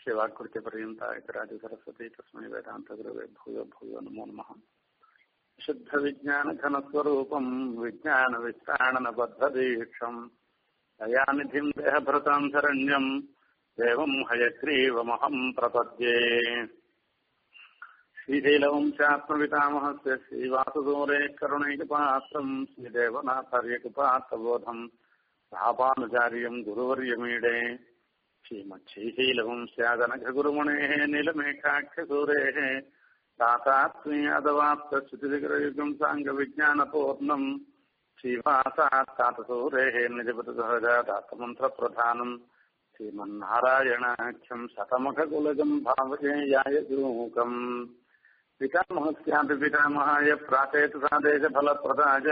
यस्य वाक्कृत्यपर्यन्ता इतरादि सरस्वती तस्मै वेदान्तगुरवे भूयो भूयो नमो नमः शुद्धविज्ञानघनस्वरूपम् विज्ञानवित्राणनबद्धदीक्षम् दयानिधिम् देहभृताम् शरण्यम् देवम् हयग्रीवमहम् प्रपद्ये श्रीशैलवंशात्मपितामहस्य श्रीवासुदूरे करुणैकपात्रम् श्रीदेवनाथार्यकृपार्थबोधम् सापानुचार्यम् गुरुवर्यमीडे श्रीमच्छीशैलवंस्यादनघगुरुमणेः नीलमेघाख्यसूरेः तातात्मीयादवाप्तश्रुतिविग्रयुगम् साङ्गविज्ञानपूर्णम् श्रीवासात्तातसूरेः निजपतिसहजातात्मन्त्रप्रधानम् श्रीमन्नारायणाख्यम् शतमखकुलजम् भावजेयाय गुरुमुखम् पितामहस्यापि पितामहाय प्राचेतसादेशफलप्रदाय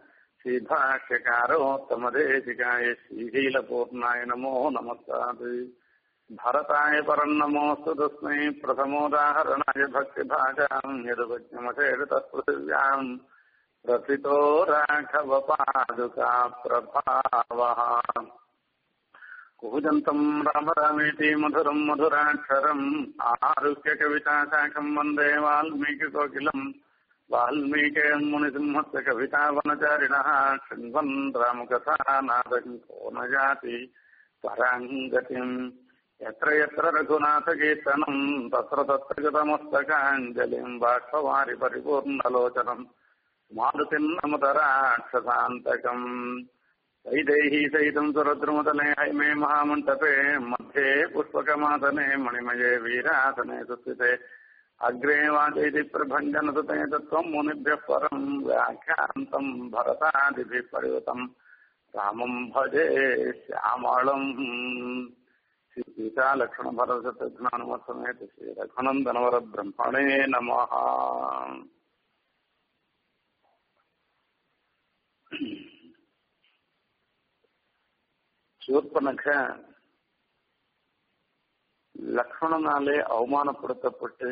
श्रीभाष्यकारोत्तमदेशिकाय श्रीशीलपूर्णाय नमो नमस्तात् भरताय परन्नमोऽस्तु तस्मै प्रथमोदाहरणाय भक्तिभाजाम् यदुपज्ञमशेषतत्पृथिव्याम् प्रथितो राघवपादुका प्रभावः कुहुजन्तम् राम रामेति मधुरम् मधुराक्षरम् आरुह्य कविताशाखम् वन्दे वाल्मीकिकोकिलम् वाल्मीकेयम् मुनिसिंहस्य कवितावनचारिणः शृण्वन् रामकथानादम् को न जाति पराङ्गतिम् यत्र यत्र रघुनाथकीर्तनम् तत्र तत्र गतमस्तकाञ्जलिम् बाष्पवारि परिपूर्णलोचनम् मारुतिम् नमतराक्षसान्तकम् वैदेही सहितम् सुरद्रुमतले हैमे महामण्डपे मध्ये पुष्पकमासने मणिमये वीरासने सुस्थिते अग्रे वाचयति प्रभञ्जनसुते तत्त्वम् मुनिभ्यः परम् व्याख्यान्तम् भरतादिभिः परिवृतम् रामम् भजे श्यामळम् श्रीसीता लक्ष्मणभरतज्ञानमसमेत श्रीरघुनन्दनवरब्रह्मणे नमः சூர்பனக லக்ஷ்மணனாலே அவமானப்படுத்தப்பட்டு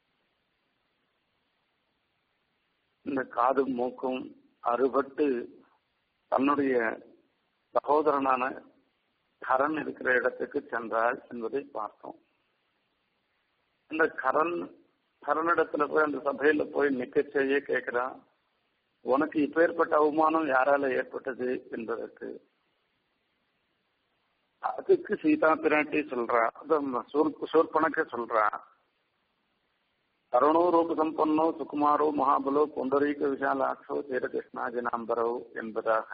இந்த காதும் மூக்கும் அறுபட்டு தன்னுடைய சகோதரனான கரண் இருக்கிற இடத்துக்கு சென்றாள் என்பதை பார்த்தோம் இந்த கரண் கரனிடத்துல போய் அந்த சபையில போய் நிக்க செய்ய கேட்கிறான் உனக்கு இப்பேற்பட்ட அவமானம் யாரால ஏற்பட்டது என்பதற்கு அதுக்கு சீதா பிராட்டி சொல்றா சூர்பனக்க சொல்றா கருணோ ரூப சம்பன்னோ சுகுமாரோ மகாபலோ பொண்டரீக விஷாலாட்சோ சேரகிருஷ்ணாஜனாம்பரோ என்பதாக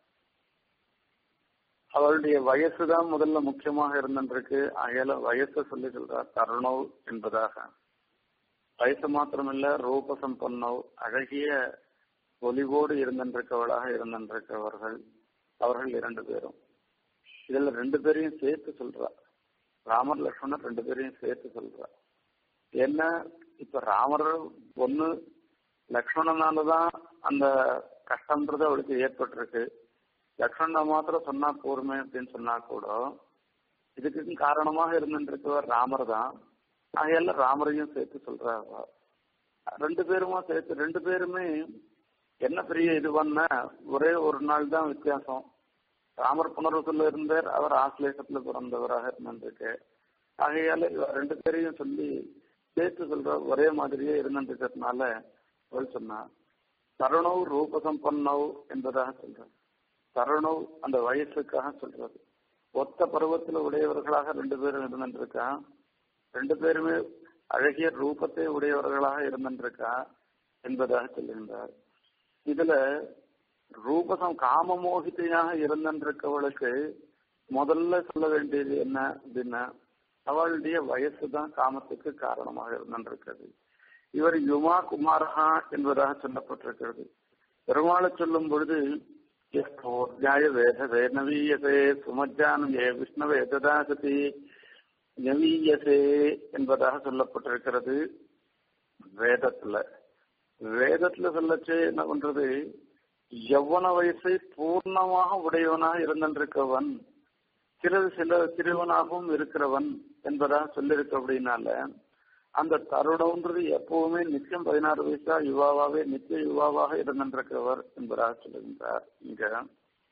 அவளுடைய வயசுதான் முதல்ல முக்கியமாக இருந்திருக்கு அயல வயசு சொல்லி சொல்றா தருணோ என்பதாக வயசு மாத்திரமில்ல ரூப சம்பன்னோ அழகிய ஒலிவோடு இருந்திருக்கவளாக இருந்திருக்கவர்கள் அவர்கள் இரண்டு பேரும் இதுல ரெண்டு பேரையும் சேர்த்து சொல்றா ராமர் லக்ஷ்மணர் ரெண்டு பேரையும் சேர்த்து சொல்றா என்ன இப்ப ராமர் ஒண்ணு லக்ஷ்மணனாலதான் அந்த கஷ்டம்ன்றது அவளுக்கு ஏற்பட்டிருக்கு லக்ஷ்மண மாத்திரம் சொன்னா போருமே அப்படின்னு சொன்னா கூட இதுக்கு காரணமாக இருந்துருக்கவர் ராமர் தான் ஆகையால ராமரையும் சேர்த்து சொல்றாங்க ரெண்டு பேருமா சேர்த்து ரெண்டு பேருமே என்ன பெரிய இது பண்ண ஒரே ஒரு நாள் தான் வித்தியாசம் ராமர் புனர்வசூல இருந்தார் அவர் ஆசிலேஷத்துல பிறந்தவராக இருந்திருக்கு ஆகையால ரெண்டு பேரையும் சொல்லி சேர்த்து சொல்ற ஒரே மாதிரியே இருந்திருக்கிறதுனால அவள் சொன்னா தருணவ் ரூபசம்பன்னவ் என்பதாக சொல்ற தருணவ் அந்த வயசுக்காக சொல்றது ஒத்த பருவத்தில் உடையவர்களாக ரெண்டு பேரும் இருந்திருக்கா ரெண்டு பேருமே அழகிய ரூபத்தை உடையவர்களாக இருந்திருக்கா என்பதாக சொல்லுகின்றார் இதுல ரூபசம் காமமோகிதையாக இருந்திருக்கவளுக்கு முதல்ல சொல்ல வேண்டியது என்ன அப்படின்னா அவளுடைய வயசு தான் காமத்துக்கு காரணமாக இருந்திருக்கிறது இவர் யுமா குமாரஹா என்பதாக சொல்லப்பட்டிருக்கிறது பெருமாளை சொல்லும் பொழுது நியாய வேத வே நவீயசே சுமஜானம் ஏ விஷ்ணவே ததாசதி நவீயசே என்பதாக சொல்லப்பட்டிருக்கிறது வேதத்துல வேதத்துல சொல்லச்சு என்ன பண்றது யவ்வன வயசை பூர்ணமாக உடையவனாக இருந்திருக்கவன் சில சில சிறுவனாகவும் இருக்கிறவன் என்பதாக சொல்லியிருக்க அப்படின்னால அந்த தருணம்ன்றது எப்பவுமே நிச்சயம் பதினாறு வயசா யுவாவாவே நித்திய யுவாவாக இருந்திருக்கிறவர் என்பதாக சொல்லுகின்றார் இங்க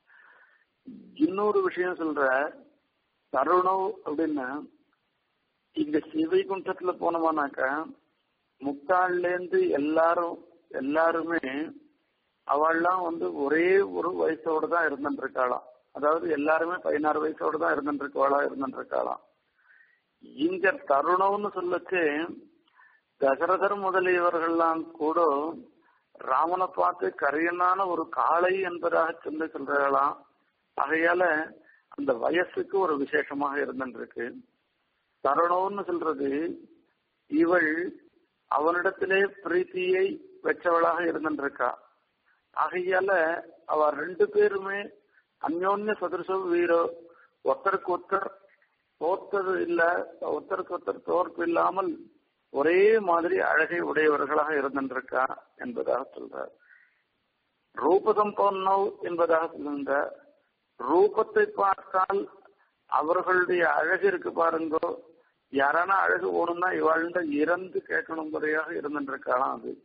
இன்னொரு விஷயம் சொல்ற தருணம் அப்படின்னா இங்க சிவைகுண்டத்துல போனோமானாக்கா முக்கால்ல இருந்து எல்லாரும் எல்லாருமே அவள்லாம் வந்து ஒரே ஒரு வயசோட தான் இருந்துட்டு இருக்காளாம் அதாவது எல்லாருமே பதினாறு வயசோட தான் இருந்துட்டு இருக்கவாளா இருந்துட்டு இருக்காளாம் இங்க தருணம்னு சொல்லச்சு தசரதர் முதலியவர்கள்லாம் கூட ராமனை பார்த்து கரியனான ஒரு காளை என்பதாக சொல்லி சொல்றாங்களாம் ஆகையால அந்த வயசுக்கு ஒரு விசேஷமாக இருந்துருக்கு தருணம்னு சொல்றது இவள் அவனிடத்திலே பிரீத்தியை வச்சவளாக இருந்துருக்கா ஆகையால அவ ரெண்டு பேருமே அந்யோன்ய சதுரச வீரோ ஒருத்தருக்கு ஒருத்தர் தோத்தது இல்ல ஒருத்தருக்கு ஒருத்தர் தோற்பு இல்லாமல் ஒரே மாதிரி அழகை உடையவர்களாக இருந்திருக்கா என்பதாக சொல்றார் ரூபசம்பன்னவ் என்பதாக சொல்லுங்க ரூபத்தை பார்த்தால் அவர்களுடைய அழகு இருக்கு பாருங்கோ யாரான அழகு ஓணும்னா இவாழ்ந்த இறந்து கேட்கணும்படியாக இருந்திருக்கலாம் அது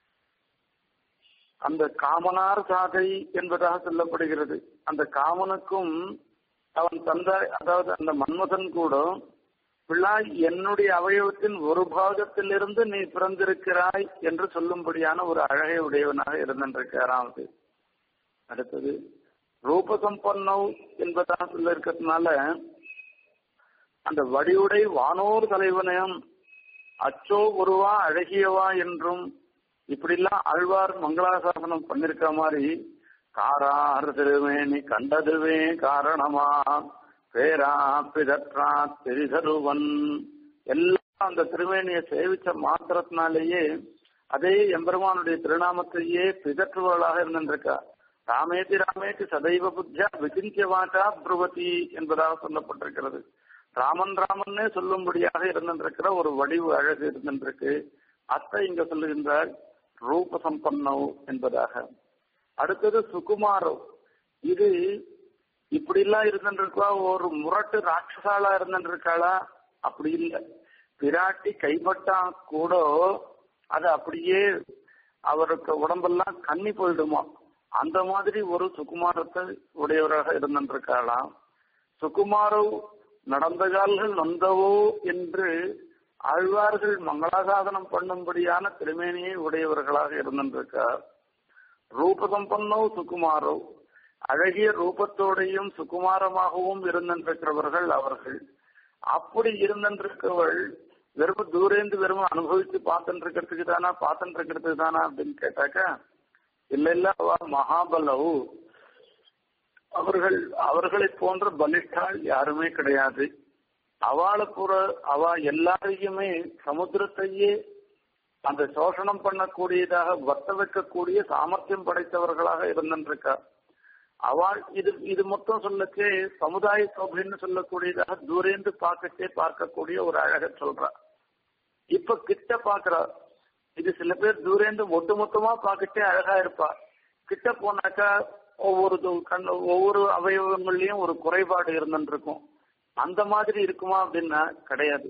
அந்த காமனார் சாதை என்பதாக சொல்லப்படுகிறது அந்த காமனுக்கும் அவன் தந்த அதாவது அந்த மன்மதன் கூட பிள்ளாய் என்னுடைய அவயவத்தின் ஒரு பாகத்திலிருந்து நீ பிறந்திருக்கிறாய் என்று சொல்லும்படியான ஒரு அழகை உடையவனாக இருந்திருக்கிறான் அது அடுத்தது ரூபசம்பன்னவ் என்பதாக சொல்ல இருக்கிறதுனால அந்த வடிவுடை வானோர் தலைவனையும் அச்சோ ஒருவா அழகியவா என்றும் இப்படிலாம் ஆழ்வார் மங்களாசாசனம் பண்ணிருக்க மாதிரி காரார் திருமேனி கண்டதுவே காரணமா பேரா பிதற்றா திரிதருவன் எல்லாம் அந்த திருமேனியை சேவிச்ச மாத்திரத்தினாலேயே அதே எம்பெருமானுடைய திருநாமத்தையே பிதற்றுவர்களாக இருந்திருக்கா ராமேதி ராமேதி சதைவ புத்தியா விசிந்திய வாட்டா புருவதி என்பதாக சொல்லப்பட்டிருக்கிறது ராமன் ராமன்னே சொல்லும்படியாக இருந்திருக்கிற ஒரு வடிவு அழகு இருந்திருக்கு அத்தை இங்க சொல்லுகின்றார் ரூப சம்பன்னவ் என்பதாக அடுத்தது சுகுமாரோ இது இப்படிலாம் இருந்துருக்கா ஒரு முரட்டு ராட்சசாலா இருந்துருக்காளா அப்படி இல்லை பிராட்டி கைப்பட்டா கூட அது அப்படியே அவருக்கு உடம்பெல்லாம் கண்ணி போயிடுமா அந்த மாதிரி ஒரு சுகுமாரத்தை உடையவராக இருந்திருக்காளாம் சுகுமாரோ நடந்த கால்கள் நொந்தவோ என்று ஆழ்வார்கள் மங்களாசாதனம் பண்ணும்படியான திருமேனியை உடையவர்களாக இருந்திருக்கார் ரூபசம்பன்னோ சுகுமாரோ அழகிய ரூபத்தோடையும் சுகுமாரமாகவும் இருந்திருக்கிறவர்கள் அவர்கள் அப்படி இருந்திருக்கவள் வெறும் தூரேந்து வெறும் அனுபவிச்சு பார்த்துட்டு இருக்கிறதுக்கு தானா பார்த்துட்டு இருக்கிறதுக்கு தானா அப்படின்னு கேட்டாக்கா இல்ல இல்ல அவ மகாபலவு அவர்கள் அவர்களை போன்ற பலிஷ்டால் யாருமே கிடையாது அவளை புற அவ எல்லாரையுமே சமுத்திரத்தையே அந்த சோஷணம் பண்ணக்கூடியதாக வர்த்த வைக்கக்கூடிய சாமர்த்தியம் படைத்தவர்களாக இருந்திருக்கா அவள் இது இது மொத்தம் சொல்லச்சே சமுதாய சோபைன்னு சொல்லக்கூடியதாக தூரேந்து பார்க்கச்சே பார்க்கக்கூடிய ஒரு அழக சொல்றா இப்ப கிட்ட பாக்குறா இது சில பேர் தூரேந்து ஒட்டு மொத்தமா பார்க்கச்சே அழகா இருப்பா கிட்ட போனாக்கா ஒவ்வொரு கண் ஒவ்வொரு அவயவங்கள்லயும் ஒரு குறைபாடு இருந்துருக்கும் அந்த மாதிரி இருக்குமா அப்படின்னா கிடையாது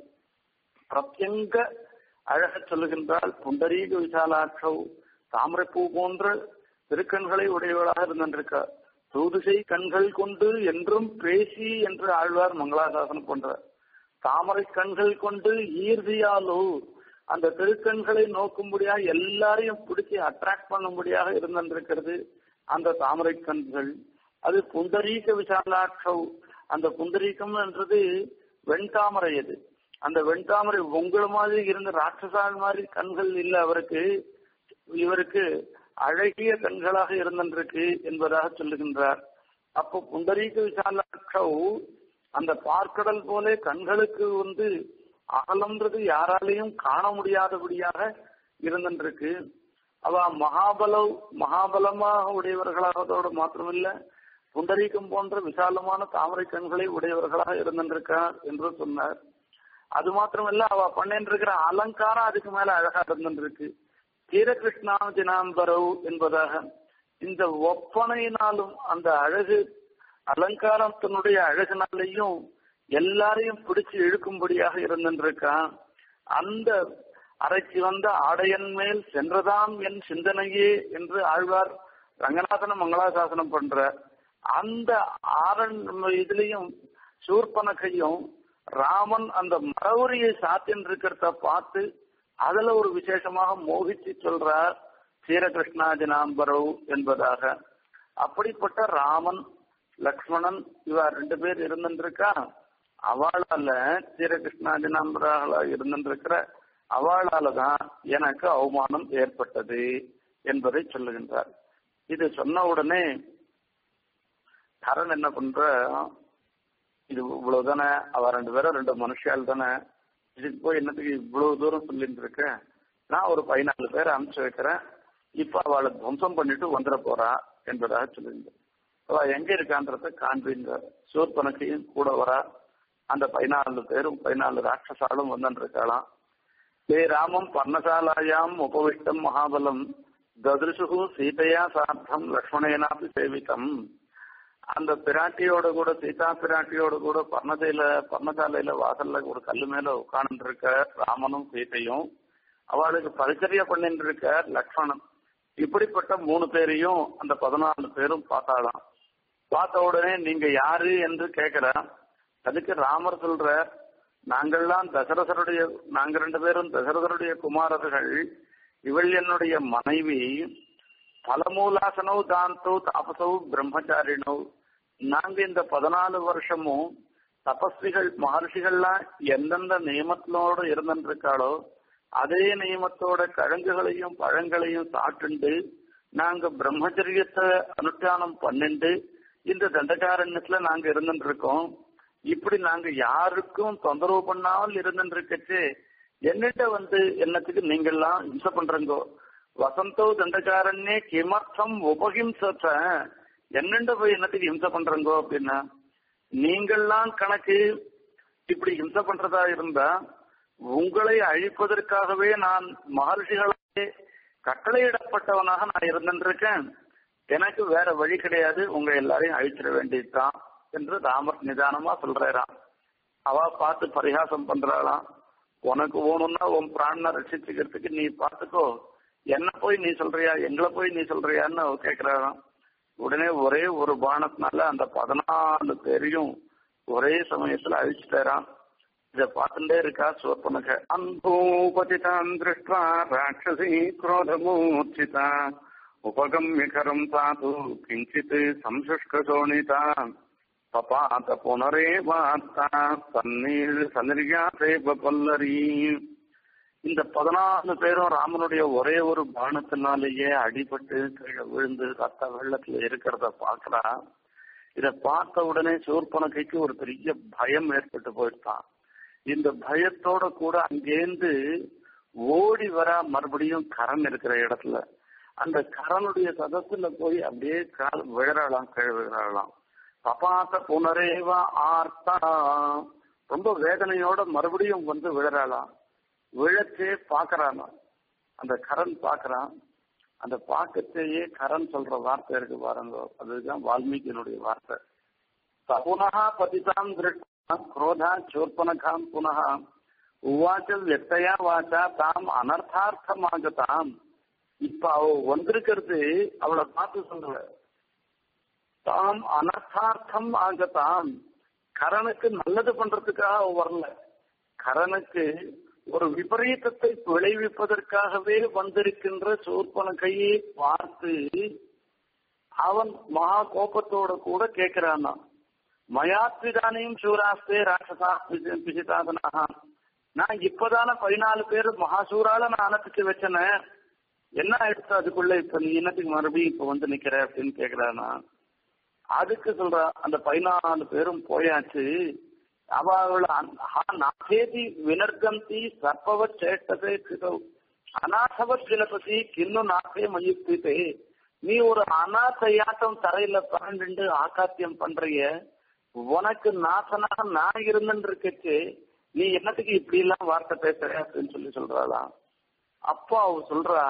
பிரத்யங்க அழக சொல்லுகின்றால் புண்டரீக விசாலாட்சவ் தாமரைப்பூ போன்ற திருக்கண்களை உடையவளாக இருந்திருக்கா தூதுசை கண்கள் கொண்டு என்றும் பேசி என்று ஆழ்வார் மங்களாசாசனம் பண்றார் தாமரை கண்கள் கொண்டு ஈர்தியாலோ அந்த திருக்கண்களை நோக்கும்படியா எல்லாரையும் பிடிச்சி அட்ராக்ட் பண்ணும்படியாக இருந்திருக்கிறது அந்த தாமரை கண்கள் அது புண்டரீக விசாலாட்சவ் அந்த புண்டரீகம் என்றது வெண்தாமரை அது அந்த வெண்தாமரை உங்கள மாதிரி இருந்த ராட்சசால் மாதிரி கண்கள் இல்லை அவருக்கு இவருக்கு அழகிய கண்களாக இருந்திருக்கு என்பதாக சொல்லுகின்றார் அப்போ புண்டரீக விசாலாட்சவ் அந்த பார்க்கடல் போல கண்களுக்கு வந்து அகலம்ன்றது யாராலையும் காண முடியாதபடியாக இருந்திருக்கு அவ மகாபலம் மகாபலமாக உடையவர்களாகதோடு மாத்திரமில்ல புண்டரீகம் போன்ற விசாலமான தாமரை கண்களை உடையவர்களாக இருந்திருக்கார் என்று சொன்னார் அது மாத்திரமல்ல அவ பண்ணிட்டு இருக்கிற அலங்காரம் அதுக்கு மேல அழகா இருந்திருக்கு கீரகிருஷ்ணா தினாம்பரவ் என்பதாக இந்த ஒப்பனையினாலும் அந்த அழகு அலங்காரத்தினுடைய அழகினாலையும் எல்லாரையும் பிடிச்சு இழுக்கும்படியாக இருந்திருக்கான் அந்த அரைக்கு வந்த ஆடையன் மேல் சென்றதாம் என் சிந்தனையே என்று ஆழ்வார் ரங்கநாதன மங்களாசாசனம் பண்ற அந்த ஆரண் இதுலயும் சூர்பனகையும் ராமன் அந்த மரவுரியை சாத்தின் இருக்கிறத பார்த்து அதுல ஒரு விசேஷமாக மோகிச்சு சொல்றார் சீரகிருஷ்ணாஜினாம்பரவ் என்பதாக அப்படிப்பட்ட ராமன் லக்ஷ்மணன் இவ ரெண்டு பேர் இருந்துருக்கா அவளால சீரகிருஷ்ணாஜினாம்பராக இருந்திருக்கிற அவளால தான் எனக்கு அவமானம் ஏற்பட்டது என்பதை சொல்லுகின்றார் இது சொன்ன உடனே கரண் என்ன பண்ற இது இவ்வளவு தானே அவ ரெண்டு பேரும் ரெண்டு மனுஷால் தானே இதுக்கு போய் என்னத்துக்கு இவ்வளவு தூரம் சொல்லிட்டு இருக்க நான் ஒரு பதினாலு பேரை அனுப்பிச்சு வைக்கிறேன் இப்ப அவளை துவம்சம் பண்ணிட்டு வந்துட போறா என்பதாக சொல்லியிருந்தேன் அவ எங்க இருக்கான்றத காண்பீங்க சூர்பனக்கையும் கூட வரா அந்த பதினாலு பேரும் பதினாலு ராட்சசாலும் வந்துட்டு இருக்கலாம் தே ராமம் பர்ணசாலாயாம் உபவிஷ்டம் மகாபலம் ததிருஷு சீதையா சார்த்தம் லக்ஷ்மணேனாப்பி சேவித்தம் அந்த பிராட்டியோட கூட சீதா பிராட்டியோட கூட பர்ணதையில பர்ணசாலையில வாசல்ல ஒரு கல்லு மேல உட்கார்ந்து இருக்க ராமனும் சீதையும் அவளுக்கு பரிச்சரிய பண்ணிட்டு இருக்க லக்ஷ்மணன் இப்படிப்பட்ட மூணு பேரையும் அந்த பதினாலு பேரும் பார்த்தாலாம் பார்த்த உடனே நீங்க யாரு என்று கேட்கிற அதுக்கு ராமர் சொல்ற நாங்கள்லாம் தசரதருடைய நாங்க ரெண்டு பேரும் தசரதருடைய குமாரர்கள் இவள் என்னுடைய மனைவி பலமூலாசனோ தாந்தோ தாபசோ பிரம்மச்சாரினோ நாங்க இந்த பதினாலு வருஷமும் தபஸ்விகள் மகர்ஷிகள்லாம் எந்தெந்த நியமத்தினோடு இருந்திருக்காளோ அதே நியமத்தோட கிழங்குகளையும் பழங்களையும் சாப்பிட்டுண்டு நாங்க பிரம்மச்சரியத்தை அனுஷ்டானம் பண்ணிண்டு இந்த தண்டகாரண்யத்துல நாங்க இருந்துட்டு இருக்கோம் இப்படி நாங்க யாருக்கும் தொந்தரவு பண்ணாமல் இருந்துட்டு இருக்கச்சு என்னிட்ட வந்து என்னத்துக்கு நீங்கெல்லாம் இம்சை பண்றீங்கோ வசந்தோ தண்டகாரண்யே கிமர்த்தம் உபகிம்சத்த என்னண்ட போய் என்னத்துக்கு இம்சை பண்றீங்கோ அப்படின்னா நீங்கள்லாம் கணக்கு இப்படி இம்சை பண்றதா இருந்தா உங்களை அழிப்பதற்காகவே நான் மகர்ஷிகளே கட்டளையிடப்பட்டவனாக நான் இருந்திருக்கேன் எனக்கு வேற வழி கிடையாது உங்க எல்லாரையும் அழிச்சிட வேண்டியதுதான் என்று ராமர் நிதானமா சொல்றாராம் அவ பார்த்து பரிகாசம் பண்றாளாம் உனக்கு வேணும்னா உன் பிராணனை ரட்சிச்சுக்கிறதுக்கு நீ பார்த்துக்கோ என்ன போய் நீ சொல்றியா எங்களை போய் நீ சொல்றியான்னு அவ கேக்குறாராம் உடனே ஒரே ஒரு பானத்தினால அந்த பதினாலு பேரையும் ஒரே சமயத்துல அழிச்சுட்டாராம் இத பார்த்துட்டே இருக்கா சோர்பனக அன்போபதிதான் திருஷ்டா ராட்சசி குரோதமூர்ச்சிதா உபகம்யகரம் தாது கிஞ்சித் சம்சுஷ்கசோணிதா பபாத புனரே வார்த்தா தண்ணீர் சனிர்யாசே பல்லரி இந்த பதினாலு பேரும் ராமனுடைய ஒரே ஒரு பானத்தினாலேயே அடிபட்டு கீழே விழுந்து ரத்த வெள்ளத்துல இருக்கிறத பாக்குறா இத பார்த்த உடனே சூர்பனகைக்கு ஒரு பெரிய பயம் ஏற்பட்டு போயிட்டான் இந்த பயத்தோட கூட அங்கேருந்து ஓடி வர மறுபடியும் கரண் இருக்கிற இடத்துல அந்த கரனுடைய சதத்துல போய் அப்படியே கால் விழறாளாம் கீழே விழறாளாம் பபாத்த புனரேவா ஆர்த்தா ரொம்ப வேதனையோட மறுபடியும் வந்து விழறாளாம் விழச்சே பாக்குறான் அந்த கரண் பாக்குறான் அந்த பாக்கத்தையே கரண் சொல்ற வார்த்தை இருக்கு பாருங்க அதுதான் வால்மீகியினுடைய வார்த்தை புனகா பதிதாம் திருஷ்டா குரோதா சோர்பனகாம் புனகா உவாச்ச வெத்தையா வாச்சா தாம் அனர்த்தார்த்தமாகத்தாம் இப்ப அவ வந்திருக்கிறது அவளை பார்த்து சொல்ற தாம் அனர்த்தார்த்தம் ஆகத்தாம் கரனுக்கு நல்லது பண்றதுக்காக அவ வரல கரனுக்கு ஒரு விபரீதத்தை விளைவிப்பதற்காகவே வந்திருக்கின்ற சோர்பன கையை பார்த்து அவன் மகா கோபத்தோட கூட கேட்கிறானா மயாத்விதானையும் சூராஸ்தே ராட்சசா பிசிதாதனாக நான் இப்பதான பதினாலு பேர் மகாசூரால நான் அனுப்பிச்சு வச்சனே என்ன ஆயிடுச்சு அதுக்குள்ள இப்ப நீ என்னத்துக்கு மறுபடியும் இப்ப வந்து நிக்கிற அப்படின்னு கேக்குறானா அதுக்கு சொல்ற அந்த பதினாலு பேரும் போயாச்சு அவள் நாசேதி வினர்கந்தி சர்ப்பவ சேட்டதே கிருதௌ அநாசவத் கிளபதி கிண்ணு நாசே மயுக்திதே நீ ஒரு அநாசையாட்டம் தரையில பரண்டு ஆக்காத்தியம் பண்றிய உனக்கு நாசனாக நான் இருந்துட்டு இருக்கச்சு நீ என்னத்துக்கு இப்படி எல்லாம் வார்த்தை பேசுற அப்படின்னு சொல்லி சொல்றாளாம் அப்போ அவ சொல்றா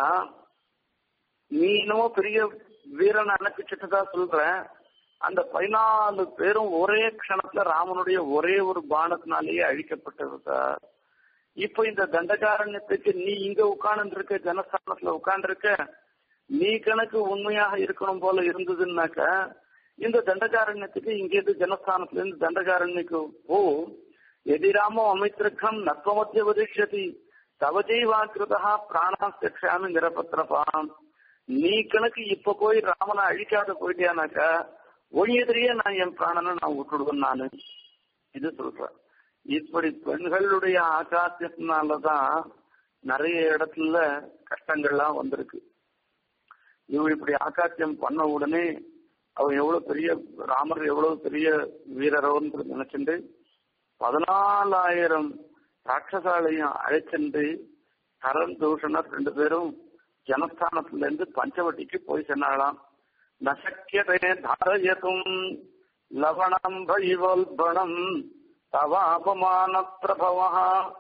நீ என்னமோ பெரிய வீரன் அனுப்பிச்சுட்டுதா சொல்ற அந்த பதினாலு பேரும் ஒரே க்ஷணத்துல ராமனுடைய ஒரே ஒரு பானத்தினாலேயே அழிக்கப்பட்டிருக்கா இப்ப இந்த தண்டகாரண்யத்துக்கு நீ இங்க உட்கார்ந்து இருக்க ஜனஸ்தானத்துல உட்கார்ந்து இருக்க நீ கணக்கு உண்மையாக இருக்கணும் போல இருந்ததுன்னாக்க இந்த தண்டகாரண்யத்துக்கு இங்க இருந்து ஜனஸ்தானத்துல இருந்து தண்டகாரண்யக்கு போ எதிராமோ அமித்திருக்கம் நத்வமத்திய உதிஷதி தவஜைவாக்கிருதா பிராணாஸ்தியாமி நிரபத்திரபாம் நீ கணக்கு இப்ப போய் ராமனை அழிக்காத போயிட்டியானாக்கா ஒழியதிலேயே நான் என் பிராணனை நான் விட்டுடுவேன் நானு இது சொல்றேன் இப்படி பெண்களுடைய ஆகாத்தியத்தினாலதான் நிறைய இடத்துல கஷ்டங்கள்லாம் வந்திருக்கு இவ இப்படி ஆகாத்தியம் பண்ண உடனே அவன் எவ்வளவு பெரிய ராமர் எவ்வளவு பெரிய வீரரோன்னு நினைச்சுட்டு பதினாலாயிரம் ராட்சசாலையும் அழைச்சிட்டு கரண் தூஷணர் ரெண்டு பேரும் ஜனஸ்தானத்துல இருந்து பஞ்சவட்டிக்கு போய் சென்னாலாம் நசக்கியதே தாரயத்தும் லவணம் பைவல்பணம் தவாபமான பிரபவா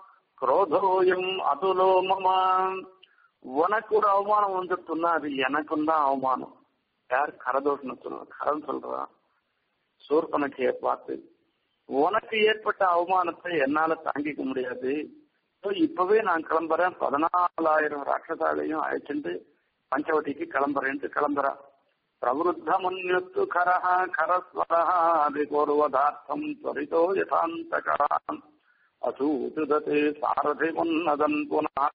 குரோதோயம் அதுலோ மமா உனக்கு ஒரு அவமானம் வந்துட்டுன்னா அது எனக்கும் தான் அவமானம் யார் கரதோஷம் சொல்ற கரன் சொல்றான் சூர்பனக்கைய பார்த்து உனக்கு ஏற்பட்ட அவமானத்தை என்னால தாங்கிக்க முடியாது இப்பவே நான் கிளம்புறேன் பதினாலாயிரம் ராட்சசாலையும் அழைச்சிட்டு பஞ்சவட்டிக்கு கிளம்புறேன்ட்டு கிளம்புறான் பிரவருத்த முன்யுத்து கரஹ கரஸ்வரஹ அதிகோர்வதார்த்தம் துவரிதோ யதாந்தகரான் அசூதுதே சாரதி முன்னதன் புனः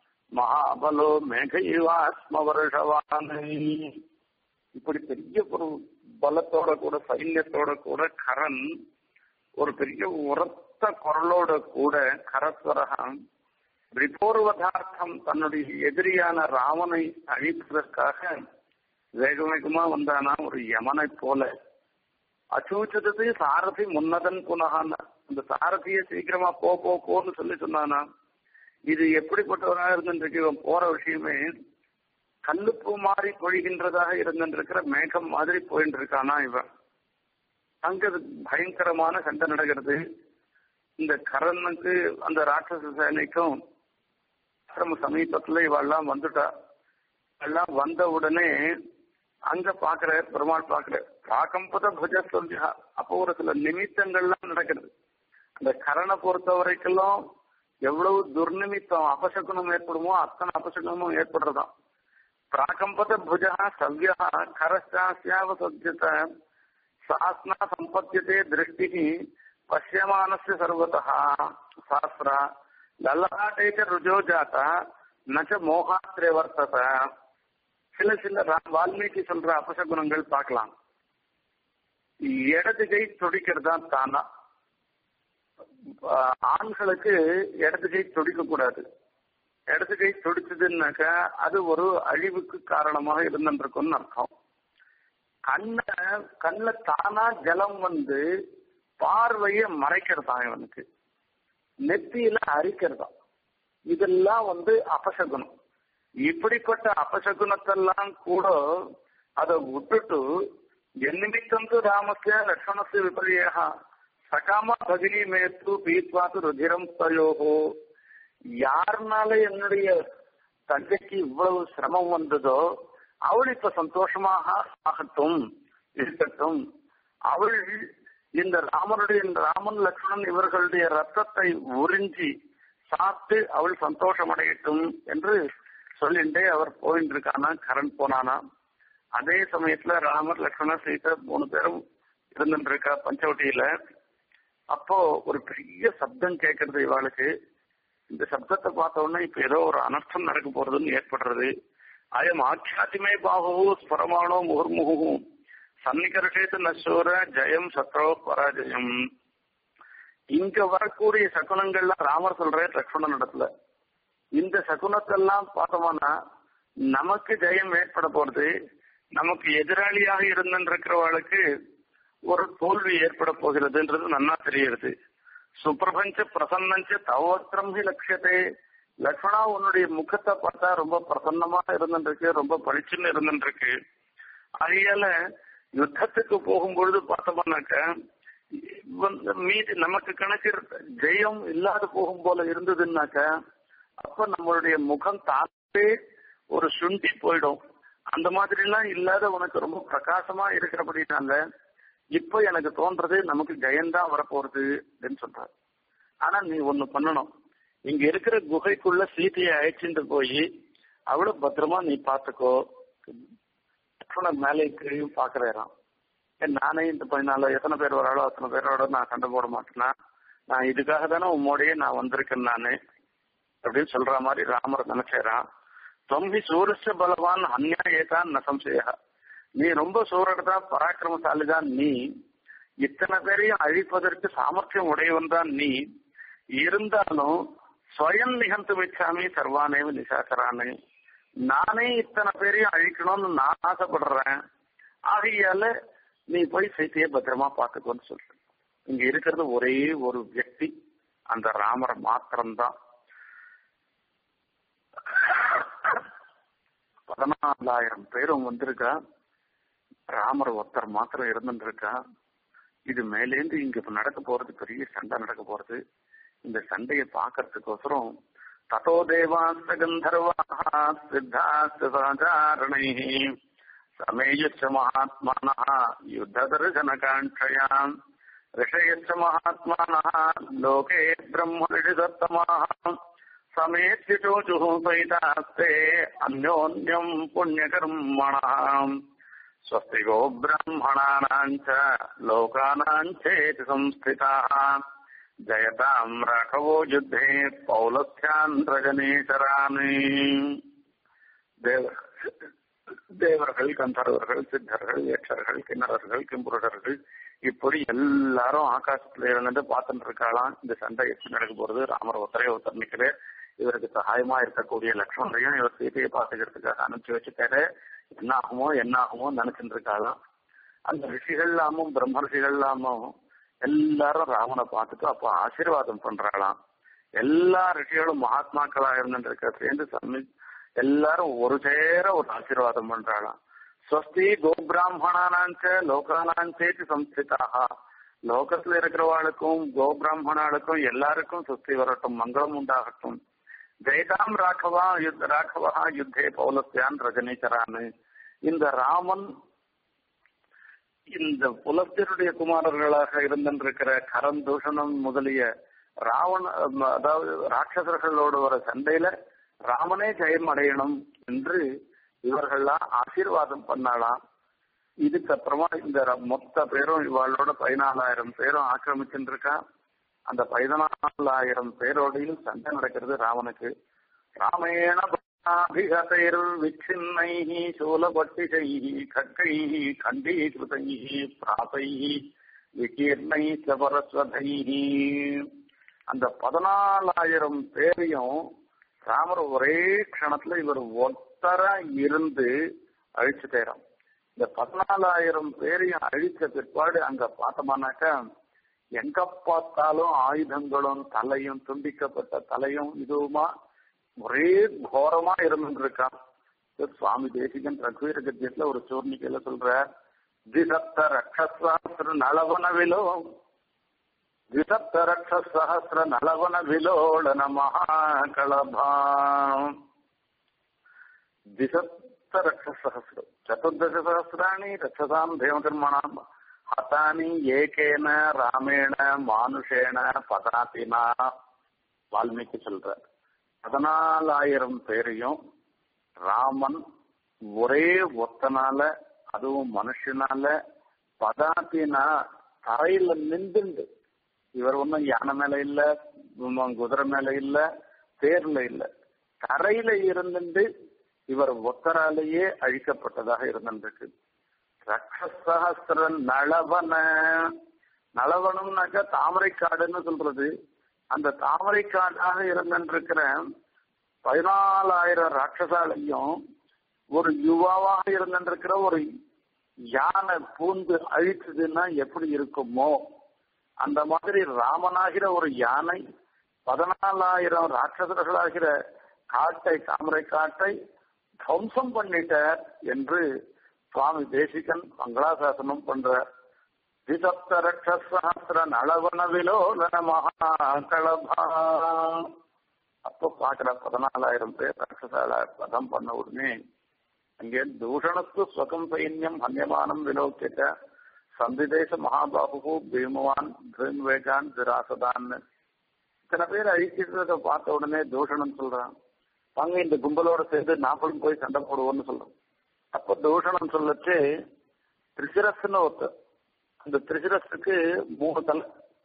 மகாபலோ மேகைவாஸ்ம வருஷவான் இப்படி பெரிய ஒரு பலத்தோட கூட சைன்யத்தோட கூட கரண் ஒரு பெரிய உரத்த குரலோட கூட கரஸ்வரகம் ரிபோர்வதார்த்தம் தன்னுடைய எதிரியான ராவனை அழிப்பதற்காக வேக வேகமா வந்தானா ஒரு யமனை போல அசூச்சது சாரதி முன்னதன் புனகான் அந்த சாரதியை சீக்கிரமா போ போ போன்னு சொல்லி சொன்னானா இது எப்படிப்பட்டவராக இருந்துருக்கு இவன் போற விஷயமே கல்லுப்பு மாறி பொழிகின்றதாக இருந்திருக்கிற மேகம் மாதிரி போயிட்டு இருக்கானா இவன் அங்க பயங்கரமான சண்டை நடக்கிறது இந்த கரனுக்கு அந்த ராட்சச சேனைக்கும் ஆசிரம சமீபத்துல இவெல்லாம் வந்துட்டா எல்லாம் வந்த உடனே அங்க பாக்குற பெருமாள் பாக்குற காக்கம்பத புஜ சொல்லியா அப்போ ஒரு சில நிமித்தங்கள்லாம் நடக்கிறது அந்த கரணை பொறுத்த வரைக்கும் எவ்வளவு துர்நிமித்தம் அபசகுனம் ஏற்படுமோ அத்தனை அபசகுனமும் ஏற்படுறதாம் பிராகம்பத புஜா சவ்யா கரஸ்யாவசத்தியத சாஸ்னா சம்பத்தியதே திருஷ்டி பசியமானஸ்ய சர்வதா சாஸ்திரா லல்லாட்டேச்ச ருஜோ ஜாத்தா நச்ச மோகாத்திரே வர்த்தத சில சில வால்மீகி சொல்ற அபசகுணங்கள் பார்க்கலாம் இடது கை துடிக்கிறதா தானா ஆண்களுக்கு இடது கை துடிக்க கூடாது இடது கை துடிச்சதுன்னாக்கா அது ஒரு அழிவுக்கு காரணமாக இருந்திருக்கும்னு அர்த்தம் கண்ண கண்ணுல தானா ஜலம் வந்து பார்வைய மறைக்கிறதா இவனுக்கு நெத்தியில அரிக்கிறதா இதெல்லாம் வந்து அபசகுணம் இப்படிப்பட்ட அபசகுணத்தெல்லாம் கூட அதை விட்டுட்டு எந்நிமித்தம் ராமஸ்ய லட்சணத்து விபரியா சகாமா பகினி மேத்து பீத்வாத்து ருதிரம் தயோகோ யாருனால என்னுடைய தந்தைக்கு இவ்வளவு சிரமம் வந்ததோ அவள் இப்ப சந்தோஷமாக ஆகட்டும் இருக்கட்டும் அவள் இந்த ராமனுடைய ராமன் லக்ஷ்மணன் இவர்களுடைய ரத்தத்தை உறிஞ்சி சாப்பிட்டு அவள் சந்தோஷம் அடையட்டும் என்று சொல்லிண்டே அவர் போயிட்டு இருக்கானா கரண் போனானா அதே சமயத்துல ராமர் லக்ஷ்மணர் சீதா மூணு பேரும் இருந்துட்டு இருக்கா பஞ்சவட்டியில அப்போ ஒரு பெரிய சப்தம் கேட்கறது இவாளுக்கு இந்த சப்தத்தை பார்த்த உடனே இப்ப ஏதோ ஒரு அனர்த்தம் நடக்க போறதுன்னு ஏற்படுறது அயம் ஆக்கியாத்திமே பாகுவு ஸ்வரமானோ முகுர்முகு சன்னிகர்ஷேத்து நசூர ஜெயம் சத்ரோ பராஜயம் இங்க வரக்கூடிய சகுனங்கள்லாம் ராமர் சொல்ற லக்ஷ்மணன் இடத்துல இந்த சகுனத்தெல்லாம் பார்த்தோம்னா நமக்கு ஜெயம் ஏற்பட போறது நமக்கு எதிராளியாக இருந்திருக்கிறவர்களுக்கு ஒரு தோல்வி ஏற்பட போகிறதுன்றது நன்னா தெரியுது சுப்பிரபஞ்ச பிரசன்னஞ்ச தவோத்திரம் ஹி லட்சியத்தை லக்ஷ்மணா உன்னுடைய முகத்தை பார்த்தா ரொம்ப பிரசன்னமா இருந்துருக்கு ரொம்ப பளிச்சுன்னு இருந்துருக்கு அதையால யுத்தத்துக்கு போகும்பொழுது பார்த்தோம்னாக்க மீதி நமக்கு கணக்கு ஜெயம் இல்லாத போகும் போல இருந்ததுன்னாக்க அப்ப நம்மளுடைய முகம் தாத்தே ஒரு சுண்டி போயிடும் அந்த மாதிரி எல்லாம் இல்லாத உனக்கு ரொம்ப பிரகாசமா இருக்கிறபடினால இப்ப எனக்கு தோன்றது நமக்கு ஜெயந்தான் வரப்போறது அப்படின்னு சொல்றாரு ஆனா நீ ஒண்ணு பண்ணணும் இங்க இருக்கிற குகைக்குள்ள சீதையை அழைச்சிட்டு போய் அவ்வளவு பத்திரமா நீ பாத்துக்கோ மேலே கீழையும் பாக்குறேன் நானே இந்த பதினால எத்தனை பேர் வராளோ அத்தனை பேரோட நான் சண்டை போட மாட்டேனா நான் இதுக்காக தானே உம்மோடயே நான் வந்திருக்கேன் நானு அப்படின்னு சொல்ற மாதிரி ராமர் நினைச்சாரான் தொம்பி சூரஸ்ய பலவான் அந்நியாயத்தான் ந சம்சய நீ ரொம்ப சூரர்தான் பராக்கிரமசாலி தான் நீ இத்தனை பேரையும் அழிப்பதற்கு சாமர்த்தியம் உடையவன் தான் நீ இருந்தாலும் ஸ்வயம் நிகழ்த்து வச்சாமி சர்வானேவ நிசாசரானே நானே இத்தனை பேரையும் அழிக்கணும்னு நான் ஆசைப்படுறேன் ஆகையால நீ போய் சைத்தையே பத்திரமா பாத்துக்கோன்னு சொல்ற இங்க இருக்கிறது ஒரே ஒரு வியக்தி அந்த ராமர் மாத்திரம்தான் பதினாலாயிரம் பேரும் வந்திருக்கா ராமர் ஒருத்தர் மாத்திரம் இருந்துருக்கா இது மேலேந்து இங்க இப்ப நடக்க போறது பெரிய சண்டை நடக்க போறது இந்த சண்டையை பாக்கிறதுக்கோசரம் ததோ தேவாஸ்த கந்தர்வாः சித்தாஸ்த சாச்சாரணைः சமேயச்ச மகாத்மானः யுத்ததர்சனகாङ्क्षयाम् ऋषयश्च महात्मानः लोके ब्रह्मनिषिदत्तमाः समेत्य चोचुः सहितास्ते अन्योन्यम् पुण्यकर्मणः स्वस्ति गो ब्राह्मणानाम् च लोकानाम् चेति संस्थिताः जयताम् राघवो युद्धे பௌலஸ்யாந்திரகணேசரானே தேவ தேவர்கள் கந்தர்வர்கள் சித்தர்கள் யட்சர்கள் கிண்ணறர்கள் கிம்புருடர்கள் இப்படி எல்லாரும் ஆகாசத்துல இருந்துட்டு பார்த்துட்டு இருக்காளாம் இந்த சண்டை எப்படி நடக்க போறது ராமர் ஒருத்தரே ஒருத்தர் நிக்கல இவருக்கு சகாயமா இருக்கக்கூடிய லக்ஷ்மணையும் இவர் சீதையை பார்த்துக்கிறதுக்காக அனுப்பிச்சு வச்சுட்டாரு என்ன ஆகுமோ என்ன ஆகுமோ நினைச்சுட்டு இருக்காளாம் அந்த ரிஷிகள்லாமும் பிரம்ம ரிஷிகள்லாமும் எல்லாரும் ராமனை பார்த்துட்டு அப்ப ஆசீர்வாதம் பண்றாளாம் எல்லா ரிஷிகளும் மகாத்மாக்களா இருந்துருக்க சேர்ந்து சம்மி எல்லாரும் ஒரு சேர ஒரு ஆசீர்வாதம் பண்றாளாம் ஸ்வஸ்தி கோபிராமணானாஞ்ச லோகானாஞ்சேதி சம்ஸ்திதாக லோகத்துல இருக்கிறவாளுக்கும் கோபிராமணாளுக்கும் எல்லாருக்கும் சுஸ்தி வரட்டும் மங்களம் உண்டாகட்டும் ஜெயதாம் ராഘவா யுத் ராഘவா யுத்தே பௌலஸ்யான் ரஜனீச்சரான்னு இந்த ராமன் இந்த புலஸ்தருடைய குமாரர்களாக இருந்திருக்கிற கரம் தூஷணம் முதலிய ராவண அதாவது ராட்சசர்களோடு வர சண்டையில ராமனே ஜெயம் அடையணும் என்று இவர்கள்லாம் ஆசீர்வாதம் பண்ணலாம் இதுக்கப்புறமா இந்த மொத்த பேரும் இவளோட பதினாலாயிரம் பேரும் ஆக்கிரமிச்சுட்டு இருக்கா அந்த பதினாலாயிரம் பேரோடையும் சண்டை நடக்கிறது ராவனுக்கு ராமேண அபிகதைர் விச்சின்னைः शूलपट्टिकैः खड्गैः खण्डीकृतैः प्रापैः விகீர்ணைச்ச பரஸ்வதைः அந்த பதினாலாயிரம் பேரையும் ராமர் ஒரே க்ஷணத்துல இவர் ஒத்தரா இருந்து அழிச்சுட்டேறான் இந்த பதினாலாயிரம் பேரையும் அழிச்ச பிற்பாடு அங்க பார்த்தோம்னாக்கா எங்க பார்த்தாலும் ஆயுதங்களும் தலையும் துண்டிக்கப்பட்ட தலையும் இதுவுமா ஒரே கோரமா இருந்துருக்கான் சுவாமி தேசிகன் ரகுவீர கத்தியத்துல ஒரு சூர்ணிக்கையில சொல்ற திசப்த ரக்ஷசாஸ்திர நலவன விலோ திசப்த ரக்ஷசஹசிர நலவன விலோடன மகாகளபாம் திசப்த ரக்ஷசஹசிரம் சதுர்தச சஹசிராணி ரக்ஷசாம் தேவகர்மணாம் ஹதானி ஏகேன ராமேண மானுஷேன பதாத்தினா வால்மீகி சொல்ற பதினாலாயிரம் பேரையும் ராமன் ஒரே ஒத்தனால அதுவும் மனுஷனால பதாத்தினா தரையில நின்றுண்டு இவர் ஒன்றும் யானை மேல இல்ல குதிரை மேல இல்ல தேர்ல இல்ல தரையில இருந்துட்டு இவர் ஒத்தராலேயே அழிக்கப்பட்டதாக இருந்திருக்கு ரக்ஷசஹஸ்திர நளவன நளவனம்னாக்கா தாமரைக்காடுன்னு சொல்றது அந்த தாமரைக்காடாக இருந்திருக்கிற பதினாலாயிரம் ராட்சசாலையும் ஒரு யுவாவாக இருந்திருக்கிற ஒரு யானை பூந்து அழிச்சதுன்னா எப்படி இருக்குமோ அந்த மாதிரி ராமனாகிற ஒரு யானை பதினாலாயிரம் ராட்சசர்களாகிற காட்டை தாமரை காட்டை துவம்சம் பண்ணிட்டார் என்று சுவாமி தேசிகன் மங்களாசாசனம் பண்றார் திசப்த ரக்ஷசஹசிர நளவன விலோலன மகாகளபா அப்ப பாக்குற பதினாலாயிரம் பேர் ராட்சசால பதம் பண்ண உடனே அங்கே தூஷணத்து ஸ்வகம் சைன்யம் ஹன்யமானம் விலோக்கிட்ட சந்திதேச மகாபாபு பீமவான் வேகான் திராசதான் இத்தனை பேர் அழிக்கிறத பார்த்த உடனே தூஷணம் சொல்றான் வாங்க இந்த கும்பலோட சேர்ந்து நாற்பதும் போய் சண்டை போடுவோம்னு சொல்றோம் அப்ப தூஷணம் சொல்லச்சு திரிசிரஸ்ன்னு ஒருத்தர் அந்த திரிசிரஸுக்கு மூணு தலை